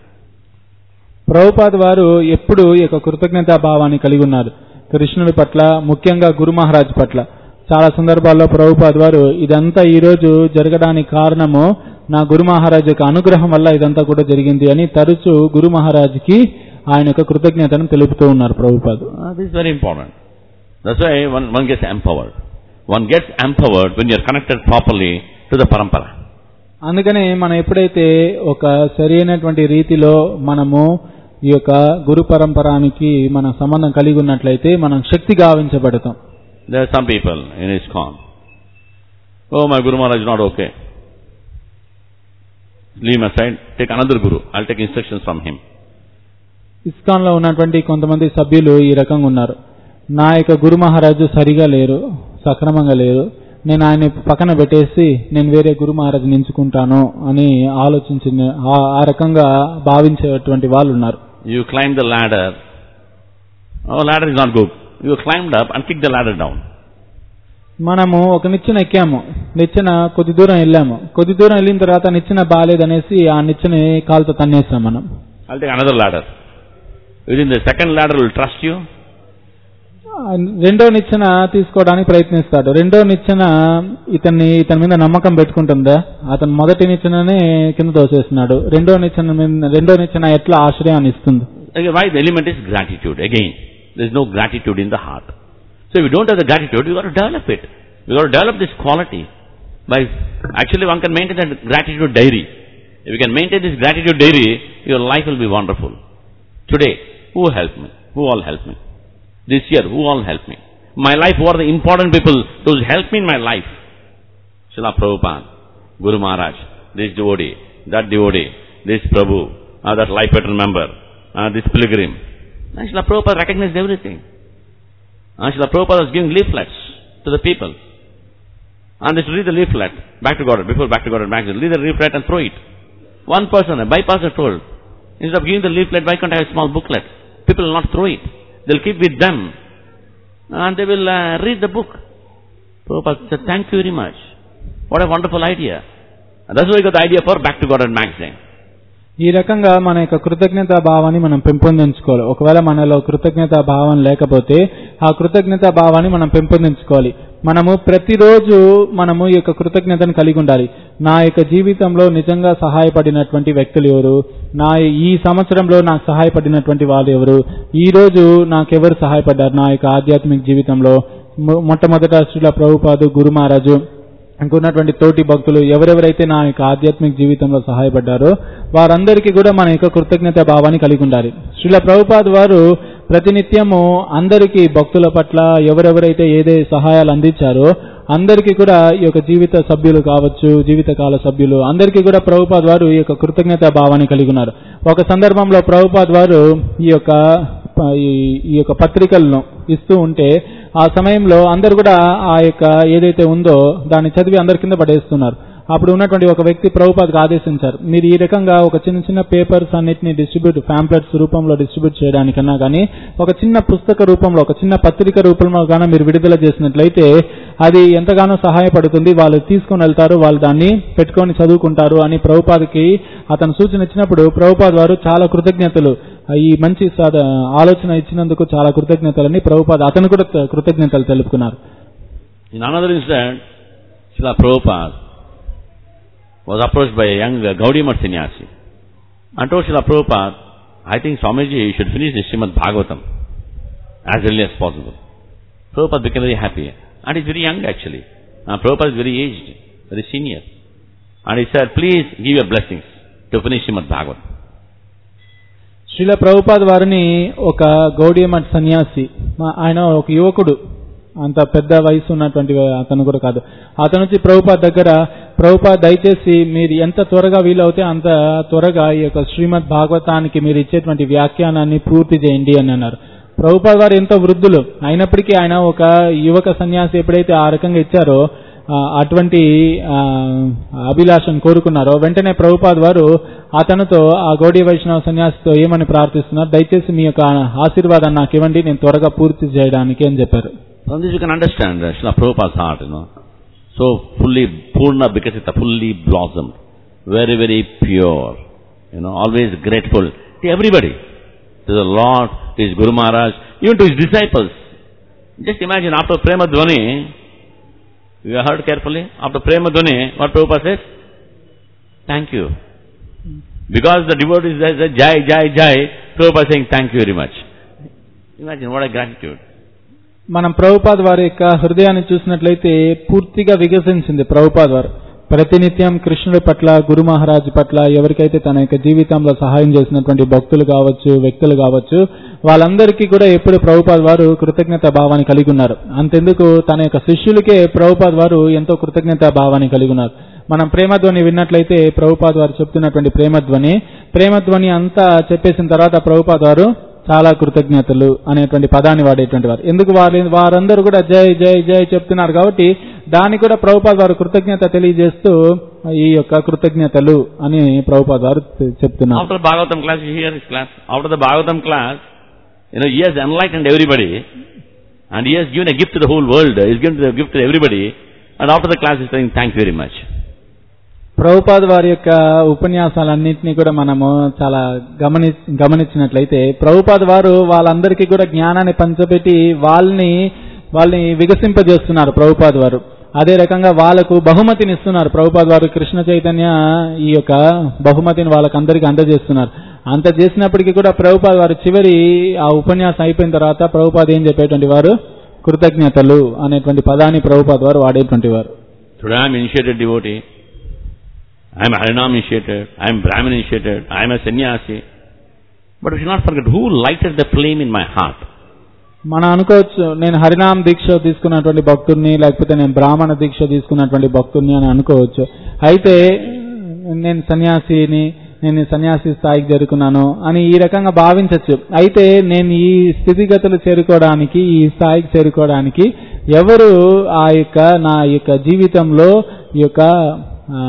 Prabhupad వారు ఎప్పుడు ఈ యొక్క కృతజ్ఞతా భావాన్ని కలిగి ఉన్నారు కృష్ణుడి పట్ల ముఖ్యంగా గురు మహారాజ్ పట్ల చాలా సందర్భాల్లో ప్రభుపాద్ వారు ఇదంతా ఈ రోజు జరగడానికి కారణము నా గురు మహారాజ్ యొక్క అనుగ్రహం వల్ల ఇదంతా కూడా జరిగింది అని తరచూ గురు మహారాజ్కి ఆయన యొక్క కృతజ్ఞతను తెలుపుతూ ఉన్నారు Prabhupad Uh, this is very important. That's why one, one gets empowered. One gets empowered when you are connected properly to the parampara. అందుకనే మనం ఎప్పుడైతే ఒక సరైనటువంటి రీతిలో మనము ఈ యొక్క గురు పరంపరానికి మన సంబంధం కలిగి ఉన్నట్లయితే మనం శక్తి గావించబడతాం There are some people in ISKCON. Oh, my Guru Maharaj is not okay. Leave him aside. Take another Guru. I'll take instructions from him. ISKCON లో ఉన్నటువంటి కొంతమంది సభ్యులు ఈ రకంగా ఉన్నారు నా యొక్క గురు మహారాజు సరిగా లేరు సక్రమంగా లేరు నేను ఆయన పక్కన పెట్టేసి నేను వేరే గురు మహారాజుని ఎంచుకుంటాను అని ఆలోచించిన ఆ- ఆ రకంగా భావించేటువంటి వాళ్ళు ఉన్నారు You climb the ladder. Oh, ladder is not good. You climbed up and kicked the ladder down. మనము ఒక నిచ్చెన ఎక్కాము నిచ్చెన కొద్ది దూరం వెళ్ళాము కొద్ది దూరం వెళ్ళిన తర్వాత నిచ్చెన బాగాలేదనేసి ఆ నిచ్చెన కాలుతో తన్నేసాం మనం I'll take another ladder. Within the second ladder will trust you. ఆ రెండో నిచ్చెన తీసుకోవడానికి ప్రయత్నిస్తాడు రెండో నిచ్చెన ఇతన్ని ఇతని మీద నమ్మకం పెట్టుకుంటుందా అతను మొదటి నిచ్చెననే కింద తోసేస్తున్నాడు రెండో నిచ్చెన మీద రెండో నిచ్చెన ఎట్లా ఆశ్రయాన్ని ఇస్తుంది Again, why? The element is gratitude. Again, there is no gratitude in the heart. So if you don't have the gratitude, you got to develop it. You got to develop this quality. By actually, one can maintain that gratitude diary. If you can maintain this gratitude diary, your life will be wonderful. Today, who helped me? Who all helped me? This year, who all helped me? My life, who are the important people those helped me in my life? Srila Prabhupada, Guru Maharaj, this devotee, that devotee, this Prabhu, uh, that life pattern member, uh, this pilgrim. And Srila Prabhupada recognized everything. Uh, Srila Prabhupada was giving leaflets to the people. And they should read the leaflet, back to God, before back to God magazine, read the leaflet and throw it. One person, a bypasser told, instead of giving the leaflet, why can't I have a small booklet? People will not throw it. They'll keep with them. And they will uh, read the book. Prabhupada said, thank you very much. What a wonderful idea. And that's why we got the idea for Back to God magazine. ఈ రకంగా మన యొక్క కృతజ్ఞతా భావాన్ని మనం పెంపొందించుకోవాలి ఒకవేళ మనలో కృతజ్ఞతా భావం లేకపోతే ఆ కృతజ్ఞతా భావాన్ని మనం పెంపొందించుకోవాలి మనము ప్రతిరోజు మనము ఈ యొక్క కృతజ్ఞతను కలిగి ఉండాలి నా యొక్క జీవితంలో నిజంగా సహాయపడినటువంటి వ్యక్తులు ఎవరు నా ఈ సంవత్సరంలో నాకు సహాయపడినటువంటి వాళ్ళు ఎవరు ఈ రోజు నాకెవరు సహాయపడ్డారు నా యొక్క ఆధ్యాత్మిక జీవితంలో మొ- మొట్టమొదట శ్రీల ప్రభుపాదు గురు మహారాజు ఇంకున్నటువంటి తోటి భక్తులు ఎవరెవరైతే నా యొక్క ఆధ్యాత్మిక జీవితంలో సహాయపడ్డారో వారందరికీ కూడా మన యొక్క కృతజ్ఞత భావాన్ని కలిగి ఉండాలి శ్రీల ప్రభుపాద్ వారు ప్రతినిత్యము అందరికీ భక్తుల పట్ల ఎవరెవరైతే ఏదే సహాయాలు అందించారో అందరికీ కూడా ఈ యొక్క జీవిత సభ్యులు కావచ్చు జీవితకాల సభ్యులు అందరికీ కూడా ప్రభుపాద్ వారు ఈ యొక్క కృతజ్ఞత భావాన్ని కలిగి ఉన్నారు ఒక సందర్భంలో ప్రభుపాద్ వారు ఈ యొక్క ప- ఈ- ఈ యొక్క పత్రికలను ఇస్తూ ఉంటే ఆ సమయంలో అందరు కూడా ఆ యొక్క ఏదైతే ఉందో దాన్ని చదివి అందరి కింద పడేస్తున్నారు అప్పుడు ఉన్నటువంటి ఒక వ్యక్తి ప్రభుపాదకు ఆదేశించారు మీరు ఈ రకంగా ఒక చిన్న చిన్న పేపర్స్ అన్నిటిని డిస్ట్రిబ్యూట్ ఫ్యాంప్లెట్స్ రూపంలో డిస్ట్రిబ్యూట్ చేయడానికన్నా కానీ ఒక చిన్న పుస్తక రూపంలో ఒక చిన్న పత్రిక రూపంలో గాన మీరు విడుదల చేసినట్లయితే అది ఎంతగానో సహాయపడుతుంది వాళ్ళు తీసుకొని వెళ్తారు వాళ్ళు దాన్ని పెట్టుకొని చదువుకుంటారు అని ప్రభుపాదకి అతను సూచన ఇచ్చినప్పుడు ప్రభుపాద్ వారు చాలా కృతజ్ఞతలు ఈ మంచి సాధ- ఆలోచన ఇచ్చినందుకు చాలా కృతజ్ఞతలని ప్రభుపాద్ అతను కూడా త- కృతజ్ఞతలు తెలుపుకున్నారు In another incident, Srila Prabhupada was approached by a young uh, Gaudiya Math sannyasi and told Srila Prabhupada, I think Swamiji, you should finish the Srimad Bhagavatam as early as possible. Prabhupada became very happy. And he's very young actually. Uh, Prabhupada is very aged, very senior. And he said, please give your blessings to finish Srimad Bhagavatam. Srila Prabhupad వారిని ఒక గౌడియ మఠ సన్యాసి మా- ఆయన ఒక యువకుడు అంత పెద్ద వయసు ఉన్నటువంటి అతను కూడా కాదు అతను వచ్చి ప్రభుపాద్ దగ్గర ప్రభుపాద్ దయచేసి మీరు ఎంత త్వరగా వీలవుతే అంత త్వరగా ఈ యొక్క శ్రీమద్ భాగవతానికి మీరు ఇచ్చేటువంటి వ్యాఖ్యానాన్ని పూర్తి చేయండి అని అన్నారు ప్రభుపాద్ వారు ఎంతో వృద్ధులు అయినప్పటికీ ఆయన ఒక యువక సన్యాసి ఎప్పుడైతే ఆ రకంగా ఇచ్చారో ఆ, అటువంటి ఆ, అభిలాషను కోరుకున్నారో వెంటనే ప్రభుపాద్ వారు అతనితో ఆ గౌడీ వైష్ణవ సన్యాసితో ఏమని ప్రార్థిస్తున్నారు దయచేసి మీ యొక్క ఆశీర్వాదాన్ని నాకు ఇవ్వండి నేను త్వరగా పూర్తి చేయడానికి అని చెప్పారు From this you can understand uh, Srila Prabhupada's heart, you know. So fully, Purna Vikasita, fully blossomed. Very, very pure. You know, always grateful to everybody. To the Lord, to his Guru Maharaj, even to his disciples. Just imagine after Prema Dhvani, you have heard carefully, after Prema Dhvani, what Prabhupada says? Thank you. Because the devotees say, Jai, Jai, Jai, Prabhupada saying thank you very much. Imagine what a gratitude. మనం ప్రభుపాద్ వారి యొక్క హృదయాన్ని చూసినట్లయితే పూర్తిగా వికసించింది ప్రభుపాద్ వారు ప్రతినిత్యం కృష్ణుడి పట్ల గురు మహారాజ్ పట్ల ఎవరికైతే తన యొక్క జీవితంలో సహాయం చేసినటువంటి భక్తులు కావచ్చు వ్యక్తులు కావచ్చు వాళ్ళందరికీ కూడా ఎప్పుడు ప్రభుపాద్ వారు కృతజ్ఞత భావాన్ని కలిగి ఉన్నారు అంతెందుకు తన యొక్క శిష్యులకే ప్రభుపాద్ వారు ఎంతో కృతజ్ఞత భావాన్ని కలిగి ఉన్నారు మనం ప్రేమధ్వని విన్నట్లయితే ప్రభుపాద్ వారు చెప్తున్నటువంటి ప్రేమధ్వని ప్రేమధ్వని అంతా చెప్పేసిన తర్వాత ప్రభుపాద్ వారు చాలా కృతజ్ఞతలు అనేటువంటి పదాన్ని వాడేటువంటి వారు ఎందుకు వారి వారందరూ కూడా జై జై జై చెప్తున్నారు కాబట్టి దాన్ని కూడా ప్రభుపాద్ వారు కృతజ్ఞత తెలియజేస్తూ ఈ యొక్క కృతజ్ఞతలు అని ప్రభుపాద్ వారు చెప్తున్నారు After Bhagavatam class, you hear his class. After the Bhagavatam class, you know, he has enlightened everybody. And he has given a gift to the whole world. He has given a gift to everybody. And after the class, he is saying, thank you very much. Prabhupad వారి యొక్క ఉపన్యాసాలన్నింటినీ కూడా మనము చాలా గమని గమనించినట్లయితే ప్రభుపాద్ వారు వాళ్ళందరికీ కూడా జ్ఞానాన్ని పంచబెట్టి వాళ్ళని వాళ్ళని వికసింపజేస్తున్నారు ప్రభుపాద్ వారు అదే రకంగా వాళ్ళకు బహుమతిని ఇస్తున్నారు ప్రభుపాద్ వారు కృష్ణ చైతన్య ఈ యొక్క బహుమతిని వాళ్ళకందరికీ అందజేస్తున్నారు అంత చేసినప్పటికీ కూడా ప్రభుపాద్ వారు చివరి ఆ ఉపన్యాసం అయిపోయిన తర్వాత ప్రభుపాద్ ఏం చెప్పేటువంటి వారు కృతజ్ఞతలు అనేటువంటి పదాన్ని ప్రభుపాద్ వారు వాడేటువంటి వారు Today I am initiated devotee. I am Harinam initiated. I am Brahmin initiated. I am a sannyasi. But we should not forget who lighted the flame in my heart. మనం అనుకోవచ్చు నేను హరినామ దీక్ష తీసుకున్నటువంటి భక్తుడిని లేకపోతే నేను బ్రాహ్మణ దీక్ష తీసుకున్నటువంటి భక్తుడిని అని అనుకోవచ్చు అయితే నేను సన్యాసిని నేను సన్యాసి స్థాయికి చేరుకున్నాను అని ఈ రకంగా భావించవచ్చు అయితే నేను ఈ స్థితిగతులు చేరుకోవడానికి ఈ స్థాయికి చేరుకోవడానికి ఎవరు ఆ యొక్క నా యొక్క జీవితంలో ఈ యొక్క ఆ,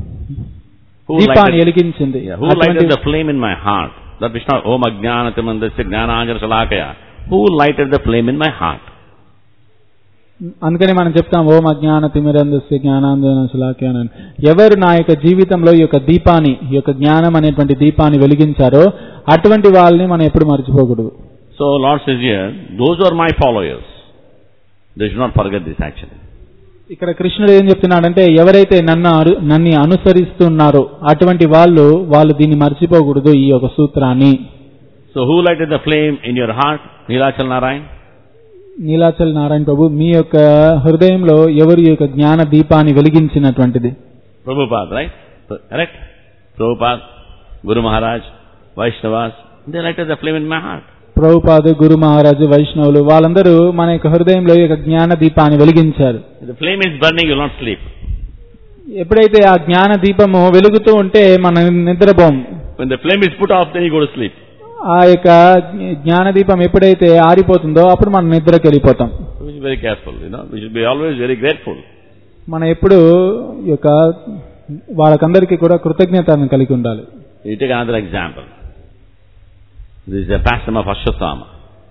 Who దీపాన్ని lighted- వెలిగించింది Yeah, who lighted అటువంటి- the flame in my heart? That Vishnu, Om Ajnanatamandasya Jnananjana Salakaya. Who lighted the flame in my heart? అందుకని మనం చెప్తాం ఓం అజ్ఞాన తిమిరందస్య జ్ఞానాందన శులాఖ్యానని ఎవరు నా యొక్క జీవితంలో ఈ యొక్క దీపాన్ని ఈ యొక్క జ్ఞానం అనేటువంటి దీపాన్ని వెలిగించారో అటువంటి వాళ్ళని మనం ఎప్పుడు మర్చిపోకూడదు So Lord says here, those who are my followers, they should not forget this actually. ఇక్కడ కృష్ణుడు ఏం చెప్తున్నాడంటే ఎవరైతే నన్ను అరు- నన్ను అనుసరిస్తున్నారో అటువంటి వాళ్ళు వాళ్ళు దీన్ని మర్చిపోకూడదు ఈ యొక్క సూత్రాన్ని So who lighted the flame in your heart? Nilachal Narayan? Nilachal Narayana ప్రభు మీ యొక్క హృదయంలో ఎవరు ఈ యొక్క జ్ఞాన దీపాన్ని వెలిగించినటువంటిది Prabhupada, right? Correct? Prabhupada, Guru Maharaj, Vaishnavas, they lighted the flame in my heart. ప్రభుపాదు గురు మహారాజు వైష్ణవులు వాళ్ళందరూ మన యొక్క హృదయంలో ఈ యొక్క జ్ఞాన దీపాన్ని వెలిగించారు If the flame is burning, you will not sleep. ఎప్పుడైతే ఆ జ్ఞాన దీపము వెలుగుతూ ఉంటే మనం నిద్రపోం When the flame is put off, then you go to sleep. ఆ యొక్క జ్ఞాన దీపం ఎప్పుడైతే ఆరిపోతుందో అప్పుడు మనం నిద్రకి వెళ్ళిపోతాం So we should be very careful, you know. We should be always very grateful మనం ఎప్పుడు ఈ యొక్క వాళ్ళకందరికీ కూడా కృతజ్ఞతను కలిగి ఉండాలి You take another example. This is a pastime of Ashwatthama.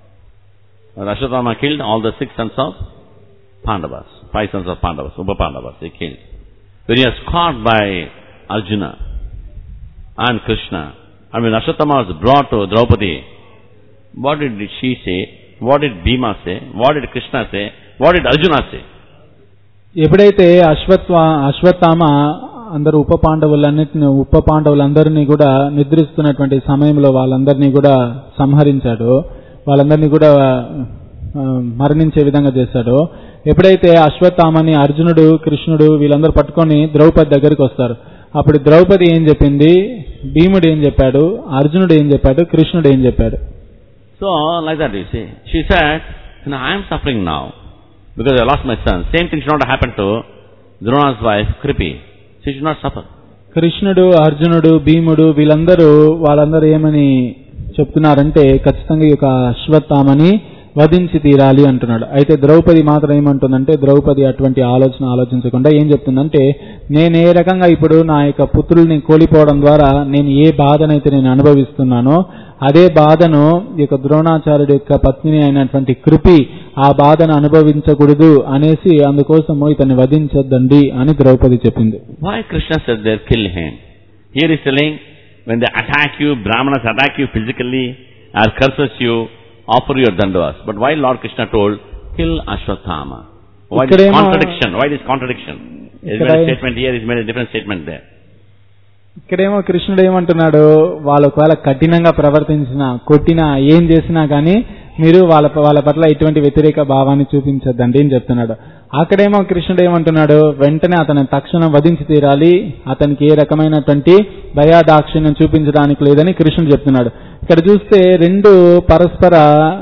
When Ashwatthama killed all the six sons of Pandavas, five sons of Pandavas, Upa Pandavas, he killed. When he was caught by Arjuna and Krishna, and when Ashwatthama was brought to Draupadi, what did she say? What did Bhima say? What did Krishna say? What did Arjuna say? ఎప్పుడైతే అశ్వత్వ అశ్వత్థామ అందరు ఉప పాండవులన్నిటిని ఉప పాండవులందరినీ కూడా నిద్రిస్తున్నటువంటి సమయంలో వాళ్ళందరినీ కూడా సంహరించాడో వాళ్ళందరినీ కూడా ఆ, మరణించే విధంగా చేశాడో ఎప్పుడైతే అశ్వత్థామని అర్జునుడు కృష్ణుడు వీళ్ళందరూ పట్టుకొని ద్రౌపది దగ్గరికి వస్తారు అప్పుడు ద్రౌపది ఏం చెప్పింది భీముడు ఏం చెప్పాడు అర్జునుడు ఏం చెప్పాడు కృష్ణుడు ఏం చెప్పాడు So, like that you see. She said, you know, I am suffering now because I lost my son. Same thing should not happen to Drona's wife, Kripi. She should not suffer. కృష్ణుడు అర్జునుడు భీముడు వీళ్ళందరూ వాళ్ళందరూ ఏమని చెప్తున్నారంటే ఖచ్చితంగా ఈ యొక్క అశ్వత్థామని వధించి తీరాలి అంటున్నాడు అయితే ద్రౌపది మాత్రం ఏమంటుందంటే ద్రౌపది అటువంటి ఆలోచన ఆలోచించకుండా ఏం చెప్తుందంటే నేను ఏ రకంగా ఇప్పుడు నా యొక్క పుత్రుల్ని కోల్పోవడం ద్వారా నేను ఏ బాధనైతే నేను అనుభవిస్తున్నానో అదే బాధను ఈ యొక్క ద్రోణాచార్యుడి యొక్క పత్నిని అయినటువంటి కృపి ఆ బాధను అనుభవించకూడదు అనేసి అందుకోసము ఇతన్ని వధించొద్దండి అని ద్రౌపది చెప్పింది Why Krishna said there, kill him? Here he's telling, when they attack you, Brahmanas attack you physically, or curses you, offer your dandavas. But why Lord Krishna told, kill Ashwatthama? Why this ఇక్కడేమో- contradiction? Why this contradiction? He's made a ఇక్కడ- statement here, he's made a different statement there. ఇక్కడేమో కృష్ణుడు ఏమంటున్నాడు వాళ్ళు ఒకవేళ కఠినంగా ప్రవర్తించినా కొట్టినా ఏం చేసినా కానీ మీరు వాళ్ళ వాళ్ళ పట్ల ఎటువంటి వ్యతిరేక భావాన్ని చూపించద్దండి అని చెప్తున్నాడు అక్కడేమో కృష్ణుడు ఏమంటున్నాడు వెంటనే అతను తక్షణం వధించి తీరాలి అతనికి ఏ రకమైనటువంటి దయాదాక్షిణ్యం చూపించడానికి లేదని కృష్ణుడు చెప్తున్నాడు ఇక్కడ చూస్తే రెండు పరస్పర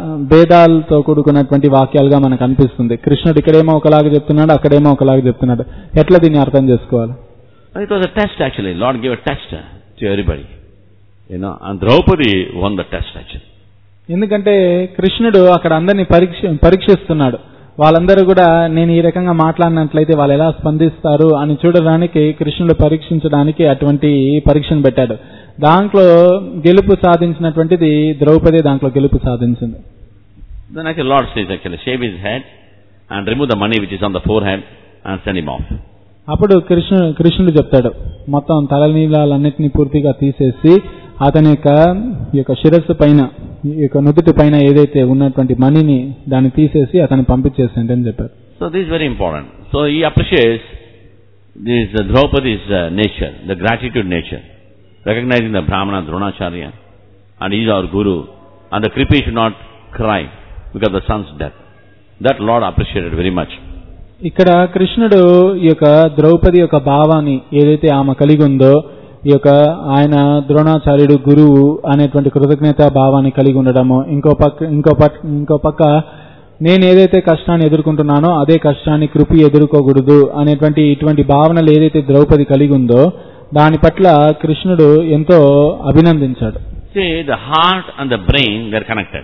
భేదాలతో కూడుకున్నటువంటి వాక్యాలుగా మనకు అనిపిస్తుంది కృష్ణుడు ఇక్కడేమో ఒకలాగా చెప్తున్నాడు అక్కడేమో ఒకలాగా చెప్తున్నాడు ఎట్లా దీన్ని అర్థం చేసుకోవాలి It was a test actually. Lord gave a test uh, to everybody. You know, and Draupadi won the test actually. ఎందుకంటే కృష్ణుడు అక్కడ అందరినీ పరీక్ష పరీక్షిస్తున్నాడు వాళ్ళందరూ కూడా నేను ఈ రకంగా మాట్లాడినట్లయితే వాళ్ళు ఎలా స్పందిస్తారు అని చూడడానికి కృష్ణుడు పరీక్షించడానికి అటువంటి పరీక్షను పెట్టాడు దాంట్లో గెలుపు సాధించినటువంటిది ద్రౌపది దాంట్లో గెలుపు సాధించింది Then actually Lord says actually, shave his head and remove the money which is on the forehead and send him off. అప్పుడు కృష్ణు కృష్ణుడు చెప్తాడు మొత్తం తలనీలాలన్నింటినీ పూర్తిగా తీసేసి అతని యొక్క ఈ యొక్క శిరస్సు పైన ఈ యొక్క నుదుటి పైన ఏదైతే ఉన్నటువంటి మనీని దాన్ని తీసేసి అతన్ని పంపించేసేయండి అని చెప్పారు So this is very important. So he appreciates this uh, Draupadi's uh, nature, the gratitude nature, recognizing the Brahmana Dronacharya, and he is our Guru, and the Kripi should not cry because of the son's death. That Lord appreciated very much. ఇక్కడ కృష్ణుడు ఈ యొక్క ద్రౌపది యొక్క భావాన్ని ఏదైతే ఆమె కలిగి ఉందో ఈ యొక్క ఆయన ద్రోణాచార్యుడు గురువు అనేటువంటి కృతజ్ఞత భావాన్ని కలిగి ఉండడము ఇంకో పక్క ఇంకో పక్క ఇంకో పక్క నేను ఏదైతే కష్టాన్ని ఎదుర్కొంటున్నానో అదే కష్టాన్ని కృపి ఎదుర్కోకూడదు అనేటువంటి ఇటువంటి భావనలు ఏదైతే ద్రౌపది కలిగి ఉందో దాని పట్ల కృష్ణుడు ఎంతో అభినందించాడు See, the heart and the brain, they are connected.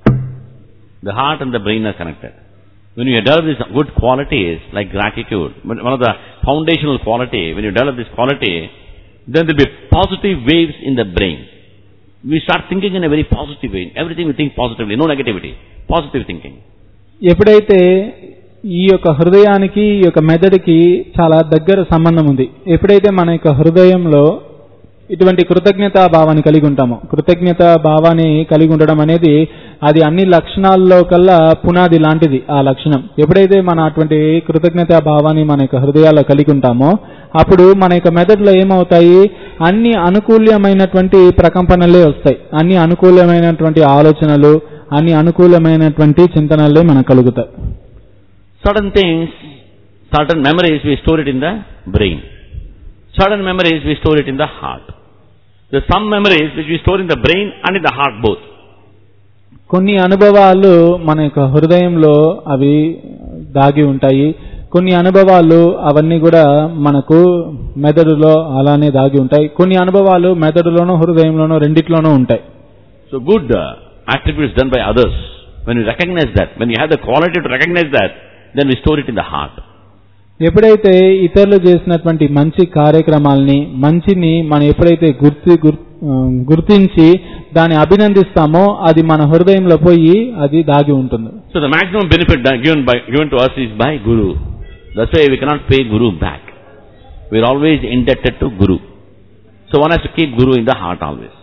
The heart and the brain are connected. When you develop these good qualities, like gratitude, one one of the foundational quality, when you develop this quality, then there will be positive waves in the brain. We start thinking in a very positive way. Everything we think positively, no negativity. Positive thinking. ఎప్పుడైతే ఈ యొక్క హృదయానికి ఈ యొక్క మెదడుకి చాలా దగ్గర సంబంధం ఉంది ఎప్పుడైతే మన యొక్క హృదయంలో ఇటువంటి కృతజ్ఞతా భావాన్ని కలిగి ఉంటామో కృతజ్ఞత భావాన్ని కలిగి ఉండడం అనేది అది అన్ని లక్షణాల్లో కల్లా పునాది లాంటిది ఆ లక్షణం ఎప్పుడైతే మన అటువంటి కృతజ్ఞతా భావాన్ని మన యొక్క హృదయాల్లో కలిగి ఉంటామో అప్పుడు మన యొక్క మెదడులో ఏమవుతాయి అన్ని అనుకూల్యమైనటువంటి ప్రకంపనలే వస్తాయి అన్ని అనుకూలమైనటువంటి ఆలోచనలు అన్ని అనుకూలమైనటువంటి చింతనలే మనకు కలుగుతాయి Certain things, certain memories, we store it in the brain. Certain memories, we store it in the heart. There are some memories which we store in the brain and in the heart both. కొన్ని అనుభవాలు మన యొక్క హృదయంలో అవి దాగి ఉంటాయి కొన్ని అనుభవాలు అవన్నీ కూడా మనకు మెదడులో అలానే దాగి ఉంటాయి కొన్ని అనుభవాలు మెదడులోనూ హృదయంలోనూ రెండిట్లోనూ ఉంటాయి So good uh, attributes done by others, when we recognize that, when you have the quality to recognize that, then we store it in the heart. ఎప్పుడైతే ఇతరులు చేసినటువంటి మంచి కార్యక్రమాల్ని మంచిని మనం ఎప్పుడైతే గుర్తి గుర్- ఆ, గుర్తించి దాన్ని అభినందిస్తామో అది మన హృదయంలో పోయి అది దాగి ఉంటుంది So the maximum benefit that given by given to us is by Guru. That's why we cannot pay Guru back. We are always indebted to Guru. So one has to keep Guru in the heart always.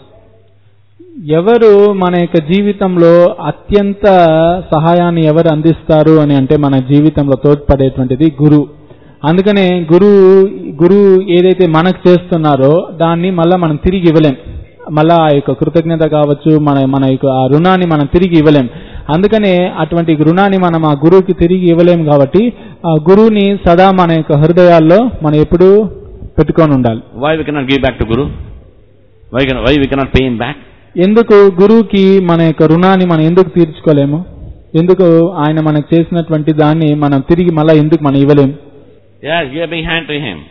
ఎవరు మన యొక్క జీవితంలో అత్యంత సహాయాన్ని ఎవరు అందిస్తారు అని అంటే మన జీవితంలో తోడ్పడేటువంటిది గురు అందుకనే గురువు గురువు ఏదైతే మనకు చేస్తున్నారో దాన్ని మళ్ళా మనం తిరిగి ఇవ్వలేం మళ్ళా ఆ యొక్క కృతజ్ఞత కావచ్చు మన మన యొక్క ఆ రుణాన్ని మనం తిరిగి ఇవ్వలేం అందుకనే అటువంటి రుణాన్ని మనం ఆ గురువుకి తిరిగి ఇవ్వలేం కాబట్టి ఆ గురువుని సదా మన యొక్క హృదయాల్లో మనం ఎప్పుడూ పెట్టుకొని ఉండాలి Why we cannot give back to Guru? Why, can, why we cannot pay him back? ఎందుకు గురువుకి మన యొక్క రుణాన్ని మనం ఎందుకు తీర్చుకోలేము ఎందుకు ఆయన మనకు చేసినటువంటి దాన్ని మనం తిరిగి మళ్ళా ఎందుకు మనం ఇవ్వలేము Yes, give a big hand to him.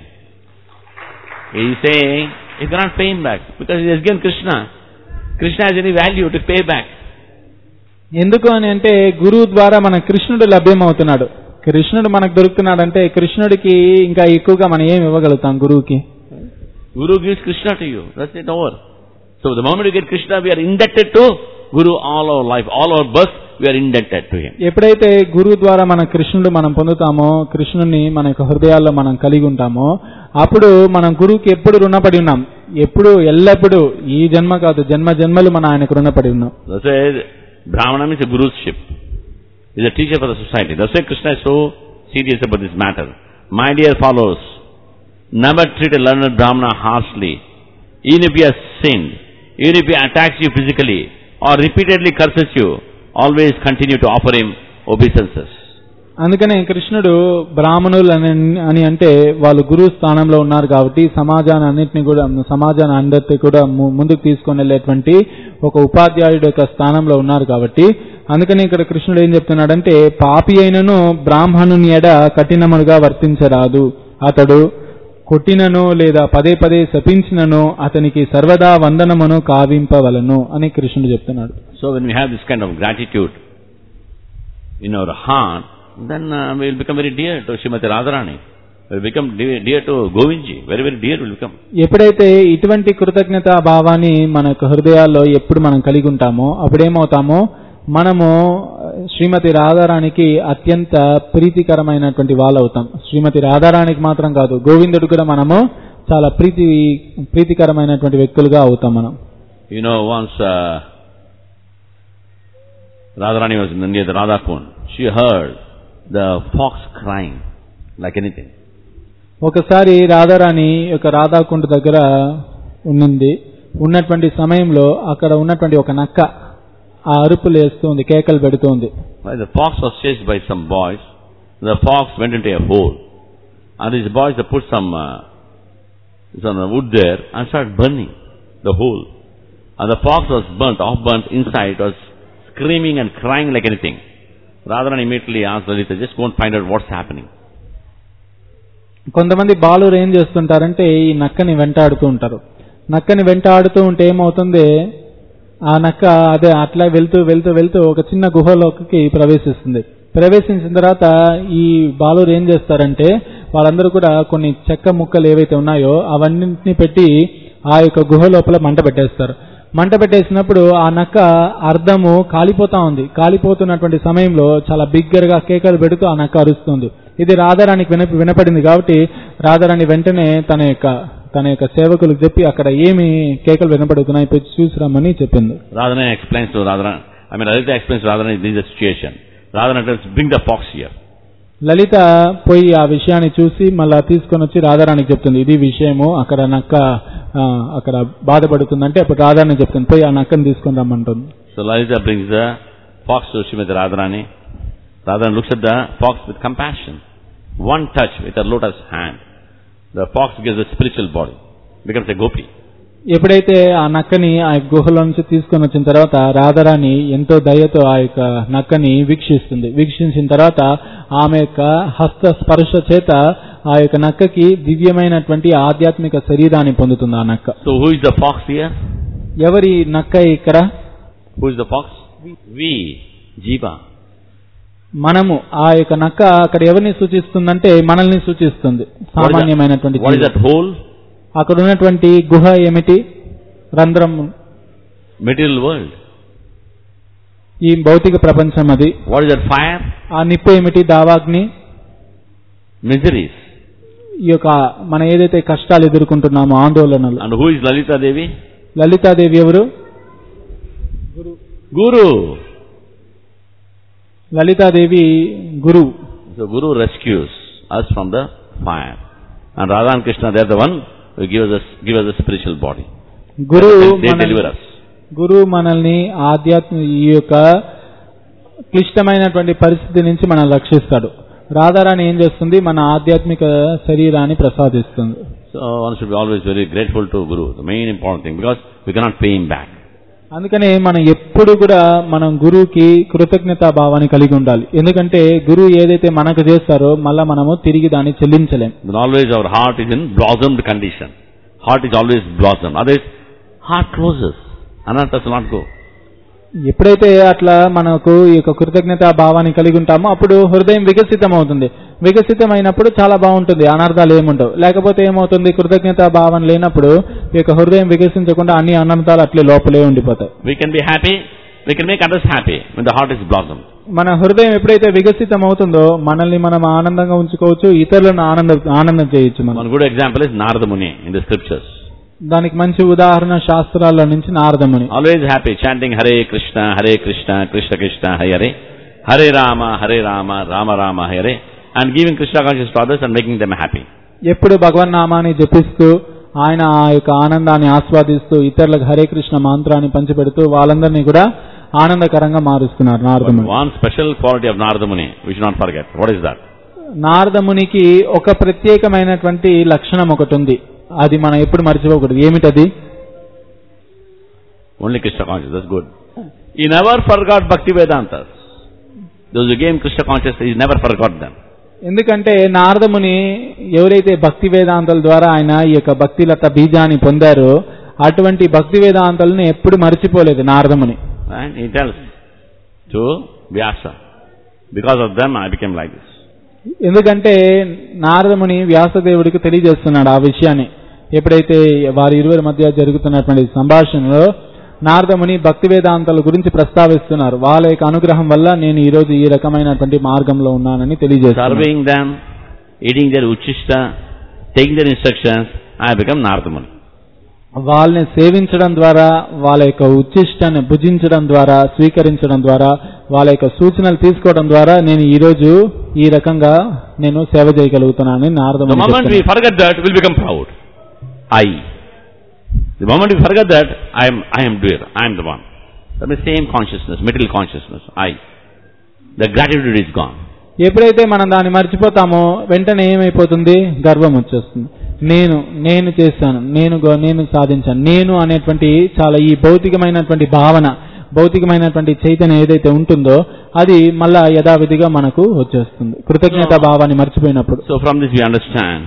He is saying, you cannot pay him back because he has given Krishna. Krishna has any value to pay back. ఎందుకు అని అంటే గురువు ద్వారా మన కృష్ణుడు లభ్యమవుతున్నాడు కృష్ణుడు మనకు దొరుకుతున్నాడంటే కృష్ణుడికి ఇంకా ఎక్కువగా మనం ఏం ఇవ్వగలుగుతాం గురువుకి Guru gives Krishna to you. That's it over. So the moment you get Krishna, we are indebted to Guru all our life, all our birth, we are indebted to him. ఎప్పుడైతే గురువు ద్వారా మన కృష్ణుడు మనం పొందుతామో కృష్ణుని మన యొక్క హృదయాల్లో మనం కలిగి ఉంటామో అప్పుడు మనం గురువుకి ఎప్పుడు రుణపడి ఉన్నాం ఎప్పుడు ఎల్లప్పుడూ ఈ జన్మ కాదు జన్మ జన్మలు మన ఆయనకు రుణపడి ఉన్నాం That's why Brahmanam is a guruship. He is a teacher for the society. That's why Krishna is so serious about this matter. My dear followers, never treat a learned Brahmana harshly. Even if he has sinned, even if he attacks you physically, or repeatedly curses you, always continue to offer him obeisances. అందుకనే కృష్ణుడు బ్రాహ్మణులు అని అని అంటే వాళ్ళు గురువు స్థానంలో ఉన్నారు కాబట్టి సమాజాన్ని అన్నింటినీ కూడా సమాజాన్ని అందరినీ కూడా ము- ముందుకు తీసుకొని వెళ్ళేటువంటి ఒక ఉపాధ్యాయుడు యొక్క స్థానంలో ఉన్నారు కాబట్టి అందుకని ఇక్కడ కృష్ణుడు ఏం చెప్తున్నాడంటే పాపి అయినను బ్రాహ్మణుని ఎడ కఠినముగా వర్తించరాదు అతడు కొట్టినను లేదా పదే పదే శపించినను అతనికి సర్వదా వందనమును కావింపవలను అని కృష్ణుడు చెప్తున్నాడు So when we have this kind of gratitude in our heart, then uh, we will become very dear to Srimati Radharani. We will become dear, dear to Govindji. Very, very dear will become. ఎప్పుడైతే ఇటువంటి కృతజ్ఞత భావాన్ని మన యొక్క హృదయాల్లో ఎప్పుడు మనం కలిగి ఉంటామో అప్పుడేమవుతామో మనము శ్రీమతి రాధారానికి అత్యంత ప్రీతికరమైనటువంటి వాళ్ళు అవుతాం శ్రీమతి రాధారానికి మాత్రం కాదు గోవిందుడు కూడా మనము చాలా ప్రీతి ప్రీతికరమైనటువంటి వ్యక్తులుగా అవుతాం మనం You know, once uh, Radharani was near the Radha Kund, she heard the fox crying like anything. ఒకసారి రాధారాణి యొక్క రాధాకుండ దగ్గర ఉన్నింది ఉన్నటువంటి సమయంలో అక్కడ ఉన్నటువంటి ఒక నక్క ఆ అరుపులు వేస్తూ ఉంది కేకలు పెడుతూ ఉంది While the fox was chased by some boys, the fox went into a hole. And these boys they put some, uh, some wood there and started burning the hole. And the fox was burnt, off burnt inside, was screaming and crying like anything. Radharani immediately asked Lalita, just go and find out what's happening. కొంతమంది బాలురు ఏం చేస్తుంటారంటే ఈ నక్కని వెంటాడుతూ ఉంటారు నక్కని వెంటాడుతూ ఉంటే ఏమవుతుంది ఆ నక్క అదే అట్లా వెళ్తూ వెళ్తూ వెళ్తూ ఒక చిన్న గుహలోకి ప్రవేశిస్తుంది ప్రవేశించిన తర్వాత ఈ బాలురు ఏం చేస్తారంటే వాళ్ళందరూ కూడా కొన్ని చెక్క ముక్కలు ఏవైతే ఉన్నాయో అవన్నింటిని పెట్టి ఆ యొక్క గుహ లోపల మంట పెట్టేస్తారు మంట పెట్టేసినప్పుడు ఆ నక్క అర్ధము కాలిపోతా ఉంది కాలిపోతున్నటువంటి సమయంలో చాలా బిగ్గరగా కేకలు పెడుతూ ఆ నక్క అరుస్తుంది ఇది రాధారానికి విన వినపడింది కాబట్టి రాధారాణి వెంటనే తన యొక్క తన యొక్క సేవకులకు చెప్పి అక్కడ ఏమి కేకలు వినపడుతున్నాయి పోయి చూసిరమ్మని చెప్పింది Radharani explains to Radharani, I mean Lalita explains to Radharani, this is the situation. Radharani tells, bring the fox here. లలిత పోయి ఆ విషయాన్ని చూసి మళ్ళా తీసుకొని వచ్చి రాధారానికి చెప్తుంది ఇది విషయము అక్కడ నక్క ఆ, అక్కడ బాధపడుతుందంటే అప్పుడు రాధారాణి చెప్తుంది పోయి ఆ నక్కని తీసుకొని రమ్మంటుంది So Lalita brings the fox to Srimati Radharani. Radharani looks at the fox with compassion. One touch with her lotus hand. The fox gives a spiritual body. Becomes a gopi. ఎప్పుడైతే ఆ నక్కని ఆ గుహలో నుంచి తీసుకొని వచ్చిన తర్వాత రాధారాణి ఎంతో దయతో ఆ యొక్క నక్కని వీక్షిస్తుంది వీక్షించిన తర్వాత ఆమె యొక్క హస్త స్పర్శ చేత ఆ యొక్క నక్కకి దివ్యమైనటువంటి ఆధ్యాత్మిక శరీరాన్ని పొందుతుంది ఆ నక్క So who is the fox here? ఎవరి నక్క ఇక్కడ Who is the fox? We. Jiva. మనము ఆ యొక్క నక్క అక్కడ ఎవరిని సూచిస్తుందంటే మనల్ని సూచిస్తుంది సామాన్యమైనటువంటి What is G V. that hole? అక్కడ ఉన్నటువంటి గుహ ఏమిటి రంధ్రం Material world. ఈ భౌతిక ప్రపంచం అది What is that fire? ఆ నిప్పు ఏమిటి దావాగ్ని Miseries. ఈ యొక్క మన ఏదైతే కష్టాలు ఎదుర్కొంటున్నామో ఆందోళనలు And who is Lalita Devi? Lalitha Devi ఎవరు Guru. లలితాదేవి గురువు So Guru rescues us from the fire. And Radha and Krishna, they are the one who give us a, give us a spiritual body. గురువు They, they మనల్ని- deliver us. గురువు మనల్ని ఆధ్యాత్మ ఈ యొక్క క్లిష్టమైనటువంటి పరిస్థితి నుంచి మనల్ని రక్షిస్తాడు రాధారాణి ఏం చేస్తుంది మన ఆధ్యాత్మిక శరీరాన్ని ప్రసాదిస్తుంది So one should be always very grateful to Guru, the main important thing, because we cannot pay him back. అందుకనే మనం ఎప్పుడు కూడా మనం గురువుకి కృతజ్ఞతా భావాన్ని కలిగి ఉండాలి ఎందుకంటే గురువు ఏదైతే మనకు చేస్తారో మళ్ళా మనము తిరిగి దాన్ని చెల్లించలేం But always our heart is in blossomed condition. Heart is always blossomed. Otherwise, heart closes. Anarthas will not go. ఎప్పుడైతే అట్లా మనకు ఈ యొక్క కృతజ్ఞతా భావాన్ని కలిగి ఉంటామో అప్పుడు హృదయం వికసితం అవుతుంది వికసితమైనప్పుడు చాలా బాగుంటుంది అనర్థాలు ఏముండవు లేకపోతే ఏమవుతుంది కృతజ్ఞతా భావం లేనప్పుడు ఈ యొక్క హృదయం వికసించకుండా అన్ని అనర్థాలు అట్లే లోపలే ఉండిపోతాయి We can be happy, we can make others happy when the heart is blossomed. మన హృదయం ఎప్పుడైతే వికసితం అవుతుందో మనల్ని మనం ఆనందంగా ఉంచుకోవచ్చు ఇతరులను ఆనంద ఆనందం చేయొచ్చు మనం One good example is Narada Muni in the scriptures. దానికి మంచి ఉదాహరణ శాస్త్రాల నుంచి నారదముని Always happy, chanting Hare Krishna, Hare Krishna, Krishna Krishna, Hare Hare, Hare Rama, Hare Rama, Rama Rama, Hare, and giving Krishna consciousness to others and making them happy. ఎప్పుడు భగవన్ నామాన్ని జపిస్తూ ఆయన ఆ యొక్క ఆనందాన్ని ఆస్వాదిస్తూ ఇతరులకు హరే కృష్ణ మంత్రాన్ని పంచిపెడుతూ వాళ్ళందరినీ కూడా ఆనందకరంగా మారుస్తున్నారు But నారదముని one special quality of Narada Muni, we should not forget. What is that? నారదమునికి ఒక ప్రత్యేకమైనటువంటి లక్షణం ఒకటి ఉంది అది మనం ఎప్పుడు మర్చిపోకూడదు ఏమిటది Only Krishna consciousness, that's good. He never forgot Bhakti Vedantas. Those who gave Krishna consciousness, he never forgot them. ఎందుకంటే నారదముని ఎవరైతే భక్తి వేదాంతాల ద్వారా ఆయన ఈ యొక్క భక్తిలత బీజాన్ని పొందారో అటువంటి భక్తి వేదాంతాలను ఎప్పుడు మర్చిపోలేదు నారదముని And he tells to Vyasa, because of them I became like this. ఎందుకంటే నారదముని వ్యాసదేవుడికి తెలియజేస్తున్నాడు ఆ విషయాన్ని ఎప్పుడైతే వారి ఇరువురి మధ్య జరుగుతున్నటువంటి సంభాషణలో నారదముని భక్తి వేదాంతాల గురించి ప్రస్తావిస్తున్నారు వాళ్ళ యొక్క అనుగ్రహం వల్ల నేను ఈ రోజు ఈ రకమైనటువంటి మార్గంలో ఉన్నానని తెలియజేస్తున్నారు Serving them, eating their uchishta, taking their instructions, I become Narada Muni. వాళ్ళని సేవించడం ద్వారా వాళ్ళ యొక్క ఉచ్చిష్టాన్ని భుజించడం ద్వారా స్వీకరించడం ద్వారా వాళ్ళ యొక్క సూచనలు తీసుకోవడం ద్వారా నేను ఈ రోజు ఈ రకంగా నేను సేవ చేయగలుగుతున్నానని The నారదముని moment we చెప్తున్నారు. forget that, we'll become proud. I. The moment we forget that, I am, I am doer, I am the one. That means same consciousness, material consciousness, I. The gratitude is gone. ఎప్పుడైతే మనం దాన్ని మర్చిపోతామో వెంటనే ఏమైపోతుంది గర్వం వచ్చేస్తుంది నేను నేను చేశాను నేను గో- నేను సాధించాను నేను అనేటువంటి చాలా ఈ భౌతికమైనటువంటి భావన భౌతికమైనటువంటి చైతన్యం ఏదైతే ఉంటుందో అది మళ్ళా యథావిధిగా మనకు వచ్చేస్తుంది కృతజ్ఞత భావాన్ని మర్చిపోయినప్పుడు So from this we understand,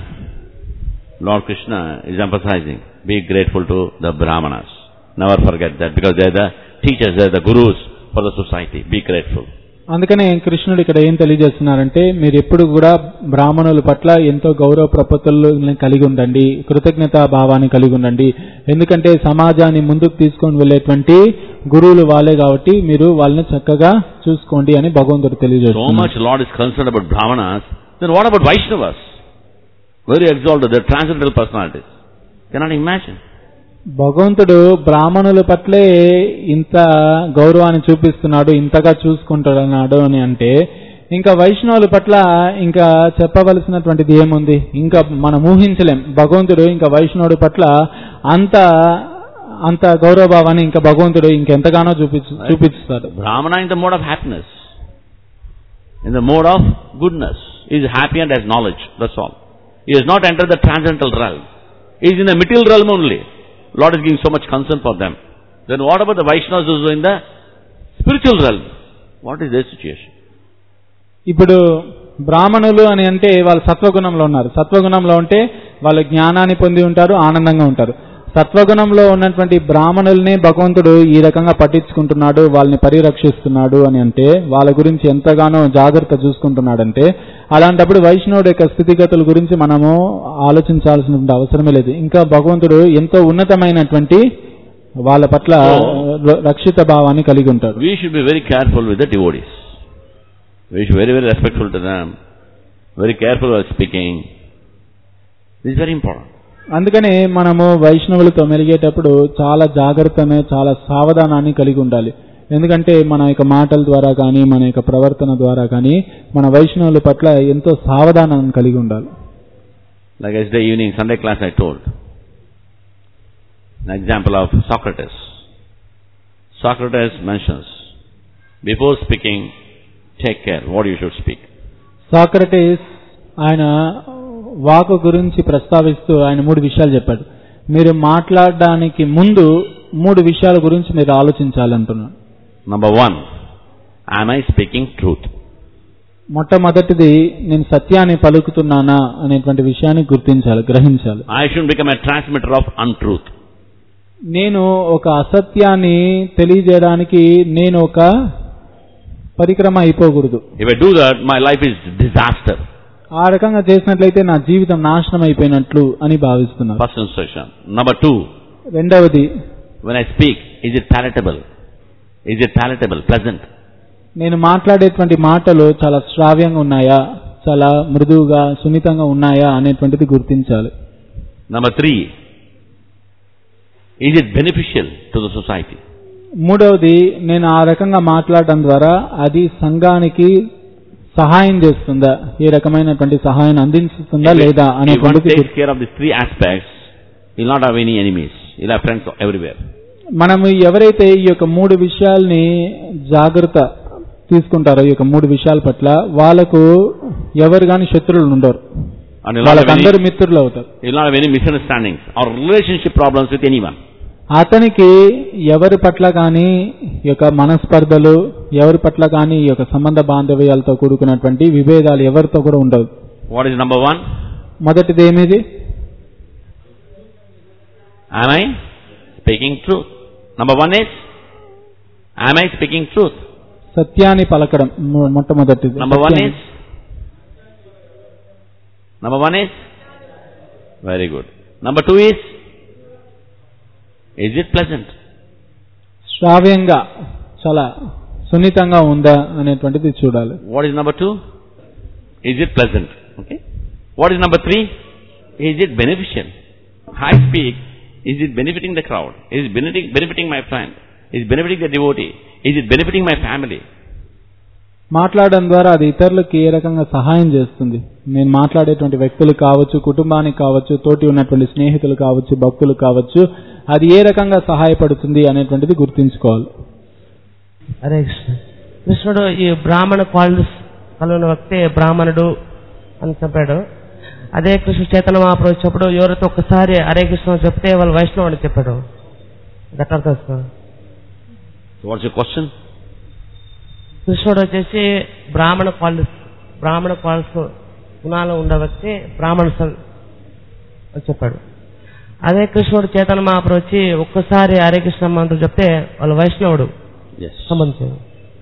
Lord Krishna is emphasizing, be grateful to the Brahmanas. Never forget that because they are the teachers, they are the gurus for the society. Be grateful. అందుకనే కృష్ణుడు ఇక్కడ ఏం తెలియజేస్తున్నారంటే మీరు ఎప్పుడు కూడా బ్రాహ్మణుల పట్ల ఎంతో గౌరవ ప్రపత్తులను కలిగి ఉండండి కృతజ్ఞత భావాన్ని కలిగి ఉండండి ఎందుకంటే సమాజాన్ని ముందుకు తీసుకొని వెళ్ళేటువంటి గురువులు వాళ్ళే కాబట్టి మీరు వాళ్ళని చక్కగా చూసుకోండి అని భగవంతుడు So తెలియజేస్తున్నారు much Lord is concerned about Brahmanas, then what about Vaishnavas? Very exalted, they're transcendental personalities. Cannot imagine. భగవంతుడు బ్రాహ్మణుల పట్లే ఇంత గౌరవాన్ని చూపిస్తున్నాడు ఇంతగా చూసుకుంటున్నాడు అని అంటే ఇంకా వైష్ణవుల పట్ల ఇంకా చెప్పవలసినటువంటిది ఏముంది ఇంకా మనం ఊహించలేం భగవంతుడు ఇంకా వైష్ణవుడి పట్ల అంత అంత గౌరవభావాన్ని ఇంకా భగవంతుడు ఇంకెంతగానో చూపించు చూపిస్తాడు Brahmana in the mode of happiness, in the mode of goodness. He is happy and has knowledge, that's all. He has not entered the transcendental realm. He is in the material realm only. Lord is giving so much concern for them. Then what about the Vaishnavas who are in the spiritual realm? What is their situation? ఇప్పుడు బ్రాహ్మణులు అని అంటే వాళ్ళు సత్వగుణంలో ఉన్నారు సత్వగుణంలో ఉంటే వాళ్ళు జ్ఞానాన్ని పొంది ఉంటారు ఆనందంగా ఉంటారు సత్వగుణంలో ఉన్నటువంటి బ్రాహ్మణుల్ని భగవంతుడు ఈ రకంగా పట్టించుకుంటున్నాడు వాళ్ళని పరిరక్షిస్తున్నాడు అని అంటే వాళ్ళ గురించి ఎంతగానో జాగ్రత్త చూసుకుంటున్నాడంటే అలాంటప్పుడు వైష్ణవుడి యొక్క స్థితిగతుల గురించి మనము ఆలోచించాల్సిన అవసరమే లేదు ఇంకా భగవంతుడు ఎంతో ఉన్నతమైనటువంటి వాళ్ళ పట్ల ర- రక్షిత భావాన్ని కలిగి ఉంటాడు We should be very careful with the devotees. We should be very, very respectful to them. Very careful while speaking. This is very important. అందుకని మనము వైష్ణవులతో మెలిగేటప్పుడు చాలా జాగ్రత్తను చాలా సావధానాన్ని కలిగి ఉండాలి ఎందుకంటే మన యొక్క మాటల ద్వారా కానీ మన యొక్క ప్రవర్తన ద్వారా కానీ మన వైష్ణవుల పట్ల ఎంతో సావధానాన్ని కలిగి ఉండాలి Like yesterday evening, Sunday class I told. An example of Socrates. Socrates mentions, before speaking, take care what you should speak. Socrates ఆయన వాకు గురించి ప్రస్తావిస్తూ ఆయన మూడు విషయాలు చెప్పాడు మీరు మాట్లాడడానికి ముందు మూడు విషయాల గురించి మీరు ఆలోచించాలంటున్నాడు Number one, am I speaking truth? మొట్టమొదటిది నేను సత్యాన్ని పలుకుతున్నానా అనేటువంటి విషయాన్ని గుర్తించాలి గ్రహించాలి I shouldn't become a transmitter of untruth. నేను ఒక అసత్యాన్ని తెలియజేయడానికి నేను ఒక పరిక్రమ అయిపోకూడదు If I do that, my life is disaster. ఆ రకంగా చేసినట్లయితే నా జీవితం నాశనం అయిపోయినట్లు అని భావిస్తున్నాను First instruction. Number two, రెండవది when I speak, is it palatable? Is it palatable, pleasant? నేను మాట్లాడేటువంటి మాటలు చాలా శ్రావ్యంగా ఉన్నాయా చాలా మృదువుగా సున్నితంగా ఉన్నాయా అనేటువంటిది గుర్తించాలి Number three, is it beneficial to the society? మూడవది నేను ఆ రకంగా మాట్లాడటం ద్వారా అది సంఘానికి సహాయం చేస్తుందా ఏ రకమైనటువంటి సహాయం అందిస్తుందా లేదా If one అనేటువంటిది takes గుర్తు- care of these three aspects, he'll not have any enemies. He'll have friends everywhere. మనము ఎవరైతే ఈ యొక్క మూడు విషయాల్ని జాగ్రత్త తీసుకుంటారో ఈ యొక్క మూడు విషయాల పట్ల వాళ్ళకు ఎవరు గాని శత్రువులు ఉండరు And he'll not, have వాళ్ళకందరూ any, మిత్రులు అవుతారు he'll not have any misunderstandings or relationship problems with anyone. అతనికి ఎవరి పట్ల కానీ ఈ యొక్క మనస్పర్ధలు ఎవరి పట్ల కానీ ఈ యొక్క సంబంధ బాంధవ్యాలతో కూడుకున్నటువంటి విభేదాలు ఎవరితో కూడా ఉండవు What is number one? మొదటిది ఏమిది Am I speaking truth? Number one is, am I speaking truth? సత్యాన్ని పలకడం మొ- మొట్టమొదటిది Number one సత్యాన్ని. is, number one is, very good. Number two is, is it pleasant? శ్రావ్యంగా చాలా సున్నితంగా ఉందా అనేటువంటిది చూడాలి What is number two? Is it pleasant? Okay. What is number three? Is it beneficial? I speak. Is it benefiting the crowd? Is it benefiting, benefiting my friend? Is it benefiting the devotee? Is it benefiting my family? మాట్లాడడం ద్వారా అది ఇతరులకు ఏ రకంగా సహాయం చేస్తుంది నేను మాట్లాడేటువంటి వ్యక్తులు కావచ్చు కుటుంబానికి కావచ్చు తోటి ఉన్నటువంటి స్నేహితులు కావచ్చు భక్తులు కావచ్చు అది ఏ రకంగా సహాయపడుతుంది అనేటువంటిది గుర్తించుకోవాలి హరే కృష్ణ కృష్ణుడు ఈ బ్రాహ్మణ క్వాలిటీస్ కలిగిన వ్యక్తి బ్రాహ్మణుడు అని చెప్పాడు అదే కృష్ణ చైతన్య మహాప్రభు వచ్చినప్పుడు ఎవరైతే ఒక్కసారి హరే కృష్ణ అని చెప్తే వాళ్ళు వైష్ణవు అని చెప్పాడు గట్ట అర్థం చేసుకో. So what's your question? కృష్ణుడు వచ్చేసి బ్రాహ్మణ క్వాలిటీస్ బ్రాహ్మణ క్వాలిటీస్ గుణాలు ఉండే వ్యక్తి బ్రాహ్మణ సన్ అని చెప్పాడు అదే కృష్ణుడు చైతన్య మహాప్రభు వచ్చి ఒక్కసారి హరే కృష్ణ మంత్రం చెప్తే వాళ్ళు వైష్ణవుడు Yes. సంబంధించారు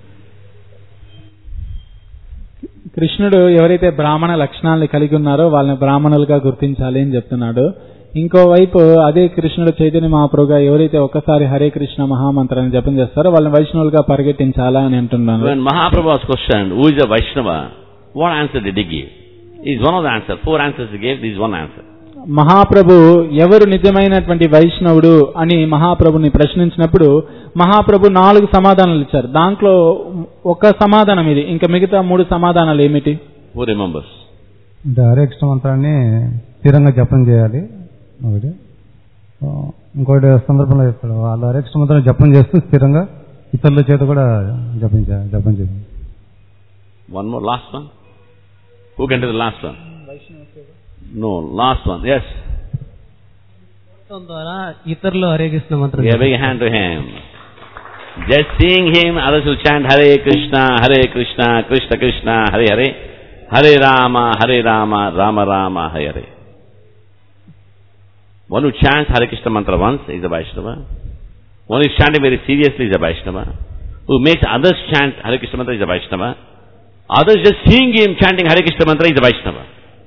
కృష్ణుడు ఎవరైతే బ్రాహ్మణ లక్షణాలను కలిగి ఉన్నారో వాళ్ళని బ్రాహ్మణులుగా గుర్తించాలి అని చెప్తున్నాడు ఇంకోవైపు అదే కృష్ణుడు చైతన్య మహాప్రభుగా ఎవరైతే ఒక్కసారి హరే కృష్ణ మహామంత్రాన్ని జపం చేస్తారో వాళ్ళని వైష్ణవులుగా పరిగెట్టించాలా అని అంటున్నాను When Mahaprabhu was questioned, who is a Vaishnava, what answer did he give? Is one of the answers. Four answers he gave, this is one answer. మహాప్రభు ఎవరు నిజమైనటువంటి వైష్ణవుడు అని మహాప్రభుని ప్రశ్నించినప్పుడు మహాప్రభు నాలుగు సమాధానాలు ఇచ్చారు దాంట్లో ఒక సమాధానం ఇది ఇంకా మిగతా మూడు సమాధానాలు ఏమిటి Who remembers? అంటే హరే కృష్ణ మంత్రాన్ని స్థిరంగా జపం చేయాలి ఒకటి ఆ, ఇంకోటి సందర్భంలో చెప్తాడు వాళ్ళు హరే కృష్ణ మంత్రాన్ని జపం చేస్తూ స్థిరంగా ఇతరుల చేత కూడా జపం చేయాలి జపం చేయాలి One more, last one. Who can do the last one? No, last one. Yes. ద్వారా ఇతరులు హరే కృష్ణ మంత్రం Give a big hand to him. Just seeing him, others will chant Hare Krishna, Hare Krishna, Krishna Krishna, Hare Hare, Hare Rama, Hare Rama, Rama Rama, Hare Hare. One who chants Hare Krishna mantra once is a Vaishnava. One who is chanting very seriously is a Vaishnava. Who makes others chant Hare Krishna mantra is a Vaishnava. Others just seeing him chanting Hare Krishna mantra is a Vaishnava.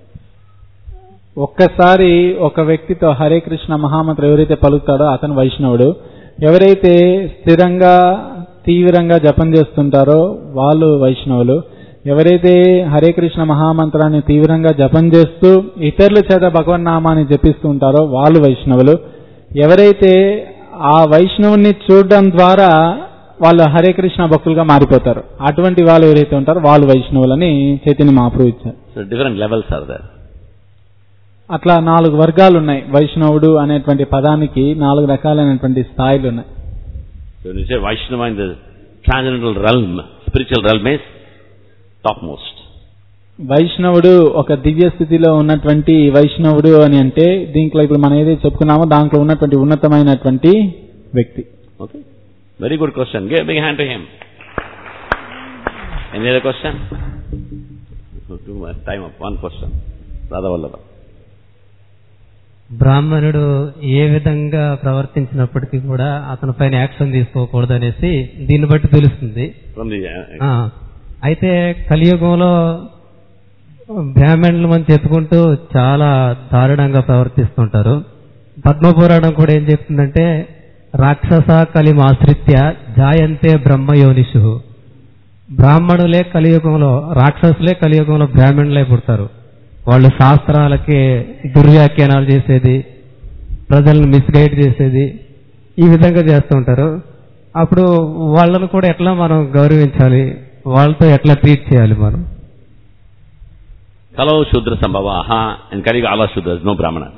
ఒక్కసారి ఒక వ్యక్తితో హరే కృష్ణ మహామంత్రం ఎవరైతే పలుకుతాడో అతను వైష్ణవుడు ఎవరైతే స్థిరంగా తీవ్రంగా జపం చేస్తుంటారో వాళ్ళు వైష్ణవులు ఎవరైతే హరే కృష్ణ మహామంత్రాన్ని తీవ్రంగా జపం చేస్తూ ఇతరుల చేత భగవన్నామాన్ని జపిస్తూ ఉంటారో వాళ్ళు వైష్ణవులు ఎవరైతే ఆ వైష్ణవుని చూడడం ద్వారా వాళ్ళు హరే కృష్ణ భక్తులుగా మారిపోతారు అటువంటి వాళ్ళు ఎవరైతే ఉంటారో వాళ్ళు వైష్ణవులని చైతన్య మహాప్రభు ఇచ్చారు So different levels are there. అట్లా నాలుగు వర్గాలు ఉన్నాయి వైష్ణవుడు అనేటువంటి పదానికి నాలుగు రకాలైనటువంటి స్థాయిలు ఉన్నాయి So when you say Vaishnava in the transcendental realm, spiritual realm is topmost. వైష్ణవుడు ఒక దివ్య స్థితిలో ఉన్నటువంటి వైష్ణవుడు అని అంటే దీంట్లో ఇప్పుడు మనం ఏదైతే చెప్పుకున్నామో దాంట్లో ఉన్నటువంటి ఉన్నతమైనటువంటి వ్యక్తి Okay? Very good question. Give a big hand to him. Any other question? Two more. Time up. One question. Radha Vallabha. బ్రాహ్మణుడు ఏ విధంగా ప్రవర్తించినప్పటికీ కూడా అతని పైన యాక్షన్ తీసుకోకూడదు అనేసి దీన్ని బట్టి తెలుస్తుంది From the... ఆ, అయితే కలియుగంలో బ్రాహ్మణులు మనం చెప్పుకుంటూ చాలా దారుణంగా ప్రవర్తిస్తుంటారు పద్మపురాణం కూడా ఏం చెప్తుందంటే రాక్షస కలిమాశ్రిత్య జాయంతే బ్రహ్మయోనిషు బ్రాహ్మణులే కలియుగంలో రాక్షసులే కలియుగంలో బ్రాహ్మణులే పుడతారు వాళ్ళు శాస్త్రాలకి దుర్వ్యాఖ్యానాలు చేసేది ప్రజలను మిస్గైడ్ చేసేది ఈ విధంగా చేస్తూ ఉంటారు అప్పుడు వాళ్ళను కూడా ఎట్లా మనం గౌరవించాలి వాళ్ళతో ఎట్లా ట్రీట్ చేయాలి మనం Kalau Shudra Sambhava, aha, and Kaliga Allah Shudras, no Brahmanas.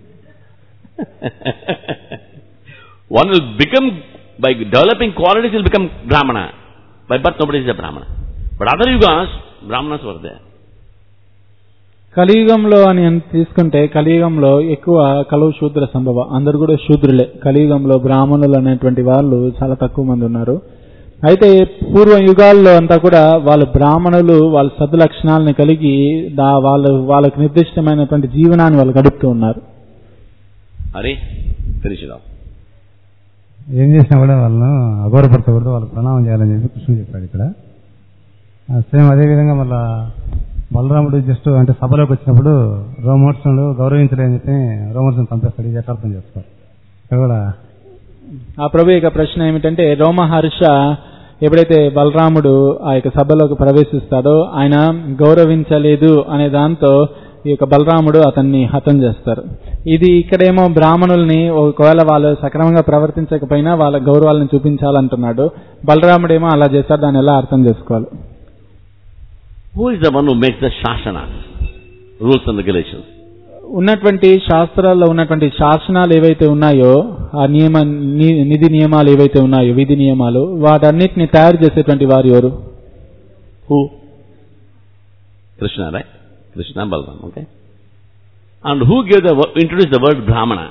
One will become, by developing qualities, will become Brahmana. By birth, nobody is a Brahmana. But other yugas, Brahmanas were there. కలియుగంలో అని అన్- తీసుకుంటే కలియుగంలో ఎక్కువ కలువు శూద్ర సంభవ అందరు కూడా శూద్రులే కలియుగంలో బ్రాహ్మణులు అనేటువంటి వాళ్ళు చాలా తక్కువ మంది ఉన్నారు అయితే పూర్వ యుగాల్లో అంతా కూడా వాళ్ళు బ్రాహ్మణులు వాళ్ళ సద్లక్షణాలను కలిగి దా వాళ్ళు వాళ్ళకు నిర్దిష్టమైనటువంటి జీవనాన్ని వాళ్ళు గడుపుతూ ఉన్నారు Hari, finish it off. ఏం చేసినా కూడా వాళ్ళను అగౌరవపరచకూడదు వాళ్ళకి ప్రణామం చేయాలని చెప్పి కృష్ణుడు చెప్పాడు ఇక్కడ సేమ్ అదే విధంగా మళ్ళా బలరాముడు జస్ట్ అంటే సభలోకి వచ్చినప్పుడు రోమహర్షణుడు గౌరవించలేని చెప్పి రోమహర్షణుడు చంపేస్తాడు ఇది ఎట్లా అర్థం చేసుకోవాలి ఇక్కడ కూడా ఆ ప్రభు యొక్క ప్రశ్న ఏమిటంటే రోమహర్ష ఎప్పుడైతే బలరాముడు ఆ యొక్క సభలోకి ప్రవేశిస్తాడో ఆయన గౌరవించలేదు అనే దాంతో ఈ యొక్క బలరాముడు అతన్ని హతం చేస్తారు ఇది ఇక్కడేమో బ్రాహ్మణుల్ని ఒకవేళ వాళ్ళు సక్రమంగా ప్రవర్తించకపోయినా వాళ్ళ గౌరవాలను చూపించాలంటున్నాడు బలరాముడేమో అలా చేస్తారు దాన్ని ఎలా అర్థం చేసుకోవాలి Who is the one who makes the shasanas, rules and regulations? ఉన్నటువంటి శాస్త్రాల్లో ఉన్నటువంటి శాసనాలు ఏవైతే ఉన్నాయో ఆ నియమ ని- నిధి నియమాలు ఏవైతే ఉన్నాయో విధి నియమాలు వాటన్నిటిని తయారు చేసేటువంటి వారు ఎవరు Who? Krishna, right? Krishna, Balaram, okay? And who gave the, wo- introduced the word Brahmana?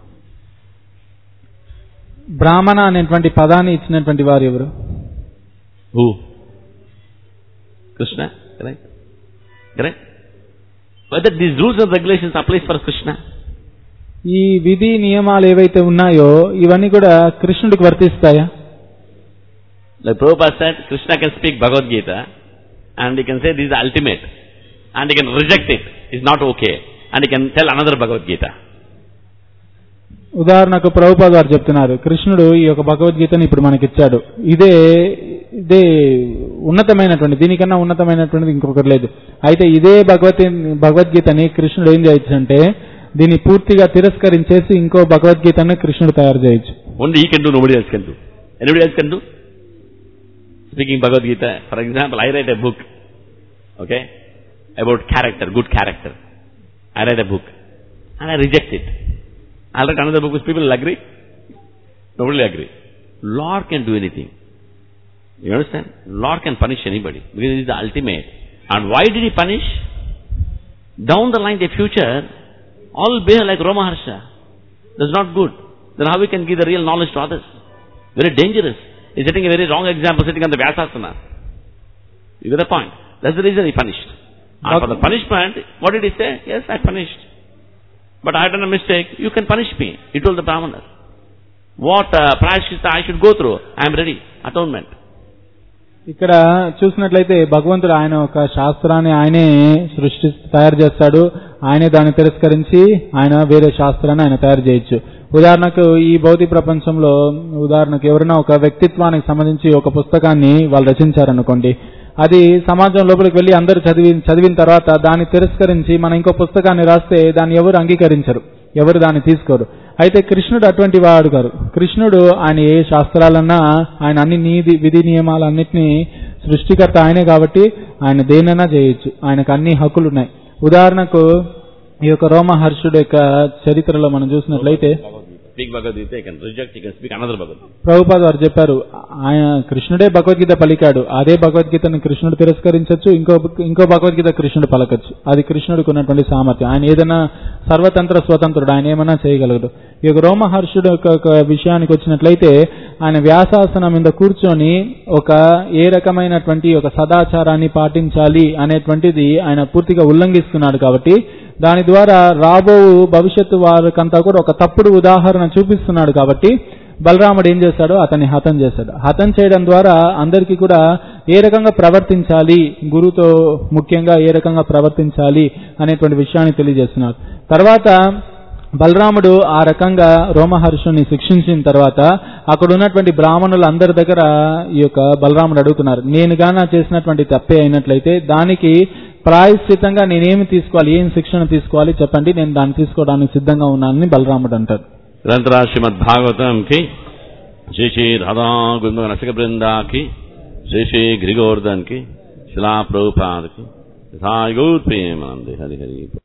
బ్రాహ్మణ అనేటువంటి పదాన్ని ఇచ్చినటువంటి వారు ఎవరు Who? Krishna, correct? Correct? Whether these rules and regulations applies for Krishna? ఈ విధి నియమాలు ఏవైతే ఉన్నాయో ఇవన్నీ కూడా కృష్ణుడికి వర్తిస్తాయా Like Prabhupada said, Krishna can speak Bhagavad Gita and he can say this is ultimate and he can reject it, it's not okay and he can tell another Bhagavad Gita. ఉదాహరణకు ప్రభుపాద గారు చెప్తున్నారు కృష్ణుడు ఈ యొక్క భగవద్గీతని ఇప్పుడు మనకిచ్చాడు ఇదే ఇదే ఉన్నతమైనటువంటి దీనికన్నా ఉన్నతమైనటువంటిది ఇంకొకటి లేదు అయితే ఇదే భగవత్ భగవద్గీతని కృష్ణుడు ఏం చేయొచ్చు అంటే దీన్ని పూర్తిగా తిరస్కరించేసి ఇంకో భగవద్గీతను కృష్ణుడు తయారు చేయొచ్చు Only he can do, nobody else can do. Anybody else can do? Speaking Bhagavad Gita, for example, I write a book, okay, about character, good character. I write a book and I reject it. I'll write another book which people will agree. Nobody will agree. Lord can do anything. You understand? Lord can punish anybody because he is the ultimate. And why did he punish? Down the line, the future, all will behave like Roma Harsha. That's not good. Then how we can give the real knowledge to others? Very dangerous. He's setting a very wrong example sitting on the Vyasasana. You get the point? That's the reason he punished. And for the punishment, what did he say? Yes, I punished. but I had done a mistake, you can punish me. He told the Brahmana. What uh, prayashchitta I should go through, I am ready. Atonement. ఇక్కడ చూసినట్లయితే భగవంతుడు ఆయన ఒక శాస్త్రాన్ని ఆయనే సృష్టి తయారు చేస్తాడు ఆయనే దాన్ని తిరస్కరించి ఆయన వేరే శాస్త్రాన్ని ఆయన తయారు చేయొచ్చు ఉదాహరణకు ఈ భౌతిక ప్రపంచంలో ఉదాహరణకు ఎవరైనా ఒక వ్యక్తిత్వానికి సంబంధించి ఒక పుస్తకాన్ని వాళ్ళు రచించారనుకోండి అది సమాజం లోపలికి వెళ్ళి అందరూ చదివి చదివిన తర్వాత దాన్ని తిరస్కరించి మనం ఇంకో పుస్తకాన్ని రాస్తే దాన్ని ఎవరు అంగీకరించరు ఎవరు దాన్ని తీసుకోరు అయితే కృష్ణుడు అటువంటి వాడు కాదు కృష్ణుడు ఆయన ఏ శాస్త్రాలన్నా ఆయన అన్ని నీతి విధి నియమాలన్నింటినీ సృష్టికర్త ఆయనే కాబట్టి ఆయన దేనైనా చేయొచ్చు ఆయనకు అన్ని హక్కులు ఉన్నాయి ఉదాహరణకు ఈ యొక్క రోమహర్షుడు యొక్క చరిత్రలో మనం చూసినట్లయితే Speak Bhagavad Gita, you can reject, you can speak another Bhagavad Gita. Prabhupada వారు చెప్పారు ఆయన కృష్ణుడే భగవద్గీత పలికాడు అదే భగవద్గీతను కృష్ణుడు తిరస్కరించవచ్చు ఇంకో ఇంకో భగవద్గీత కృష్ణుడు పలకచ్చు అది కృష్ణుడికి ఉన్నటువంటి సామర్థ్యం ఆయన ఏదైనా సర్వతంత్ర స్వతంత్రుడు ఆయన ఏమైనా చేయగలడు ఈ యొక్క రోమహర్షుడు యొక్క ఒక విషయానికి వచ్చినట్లయితే ఆయన వ్యాసాసనం మీద కూర్చొని ఒక ఏ రకమైనటువంటి ఒక సదాచారాన్ని పాటించాలి అనేటువంటిది ఆయన పూర్తిగా ఉల్లంఘిస్తున్నాడు కాబట్టి దాని ద్వారా రాబో భవిష్యత్తు వారికంతా కూడా ఒక తప్పుడు ఉదాహరణ చూపిస్తున్నాడు కాబట్టి బలరాముడు ఏం చేశాడు అతన్ని హతం చేశాడు హతం చేయడం ద్వారా అందరికీ కూడా ఏ రకంగా ప్రవర్తించాలి గురువుతో ముఖ్యంగా ఏ రకంగా ప్రవర్తించాలి అనేటువంటి విషయాన్ని తెలియజేస్తున్నారు తర్వాత బలరాముడు ఆ రకంగా రోమహర్షుని శిక్షించిన తర్వాత అక్కడ ఉన్నటువంటి బ్రాహ్మణులు అందరి దగ్గర ఈ యొక్క బలరాముడు అడుగుతున్నారు నేను గాన చేసినటువంటి తప్పే అయినట్లయితే దానికి ప్రాయశ్చితంగా నేనేమి తీసుకోవాలి ఏం శిక్షణ తీసుకోవాలి చెప్పండి నేను దాన్ని తీసుకోవడానికి సిద్ధంగా ఉన్నానని బలరాముడు అంటారు ग्रंथरा श्रीमद भागवतम की श्री श्री राधा गोविंद नसिक वृंदा की श्री श्री ग्रिगोर्धन की शिला प्रभुपाद की यथा गौर प्रेमानंद हरि हरि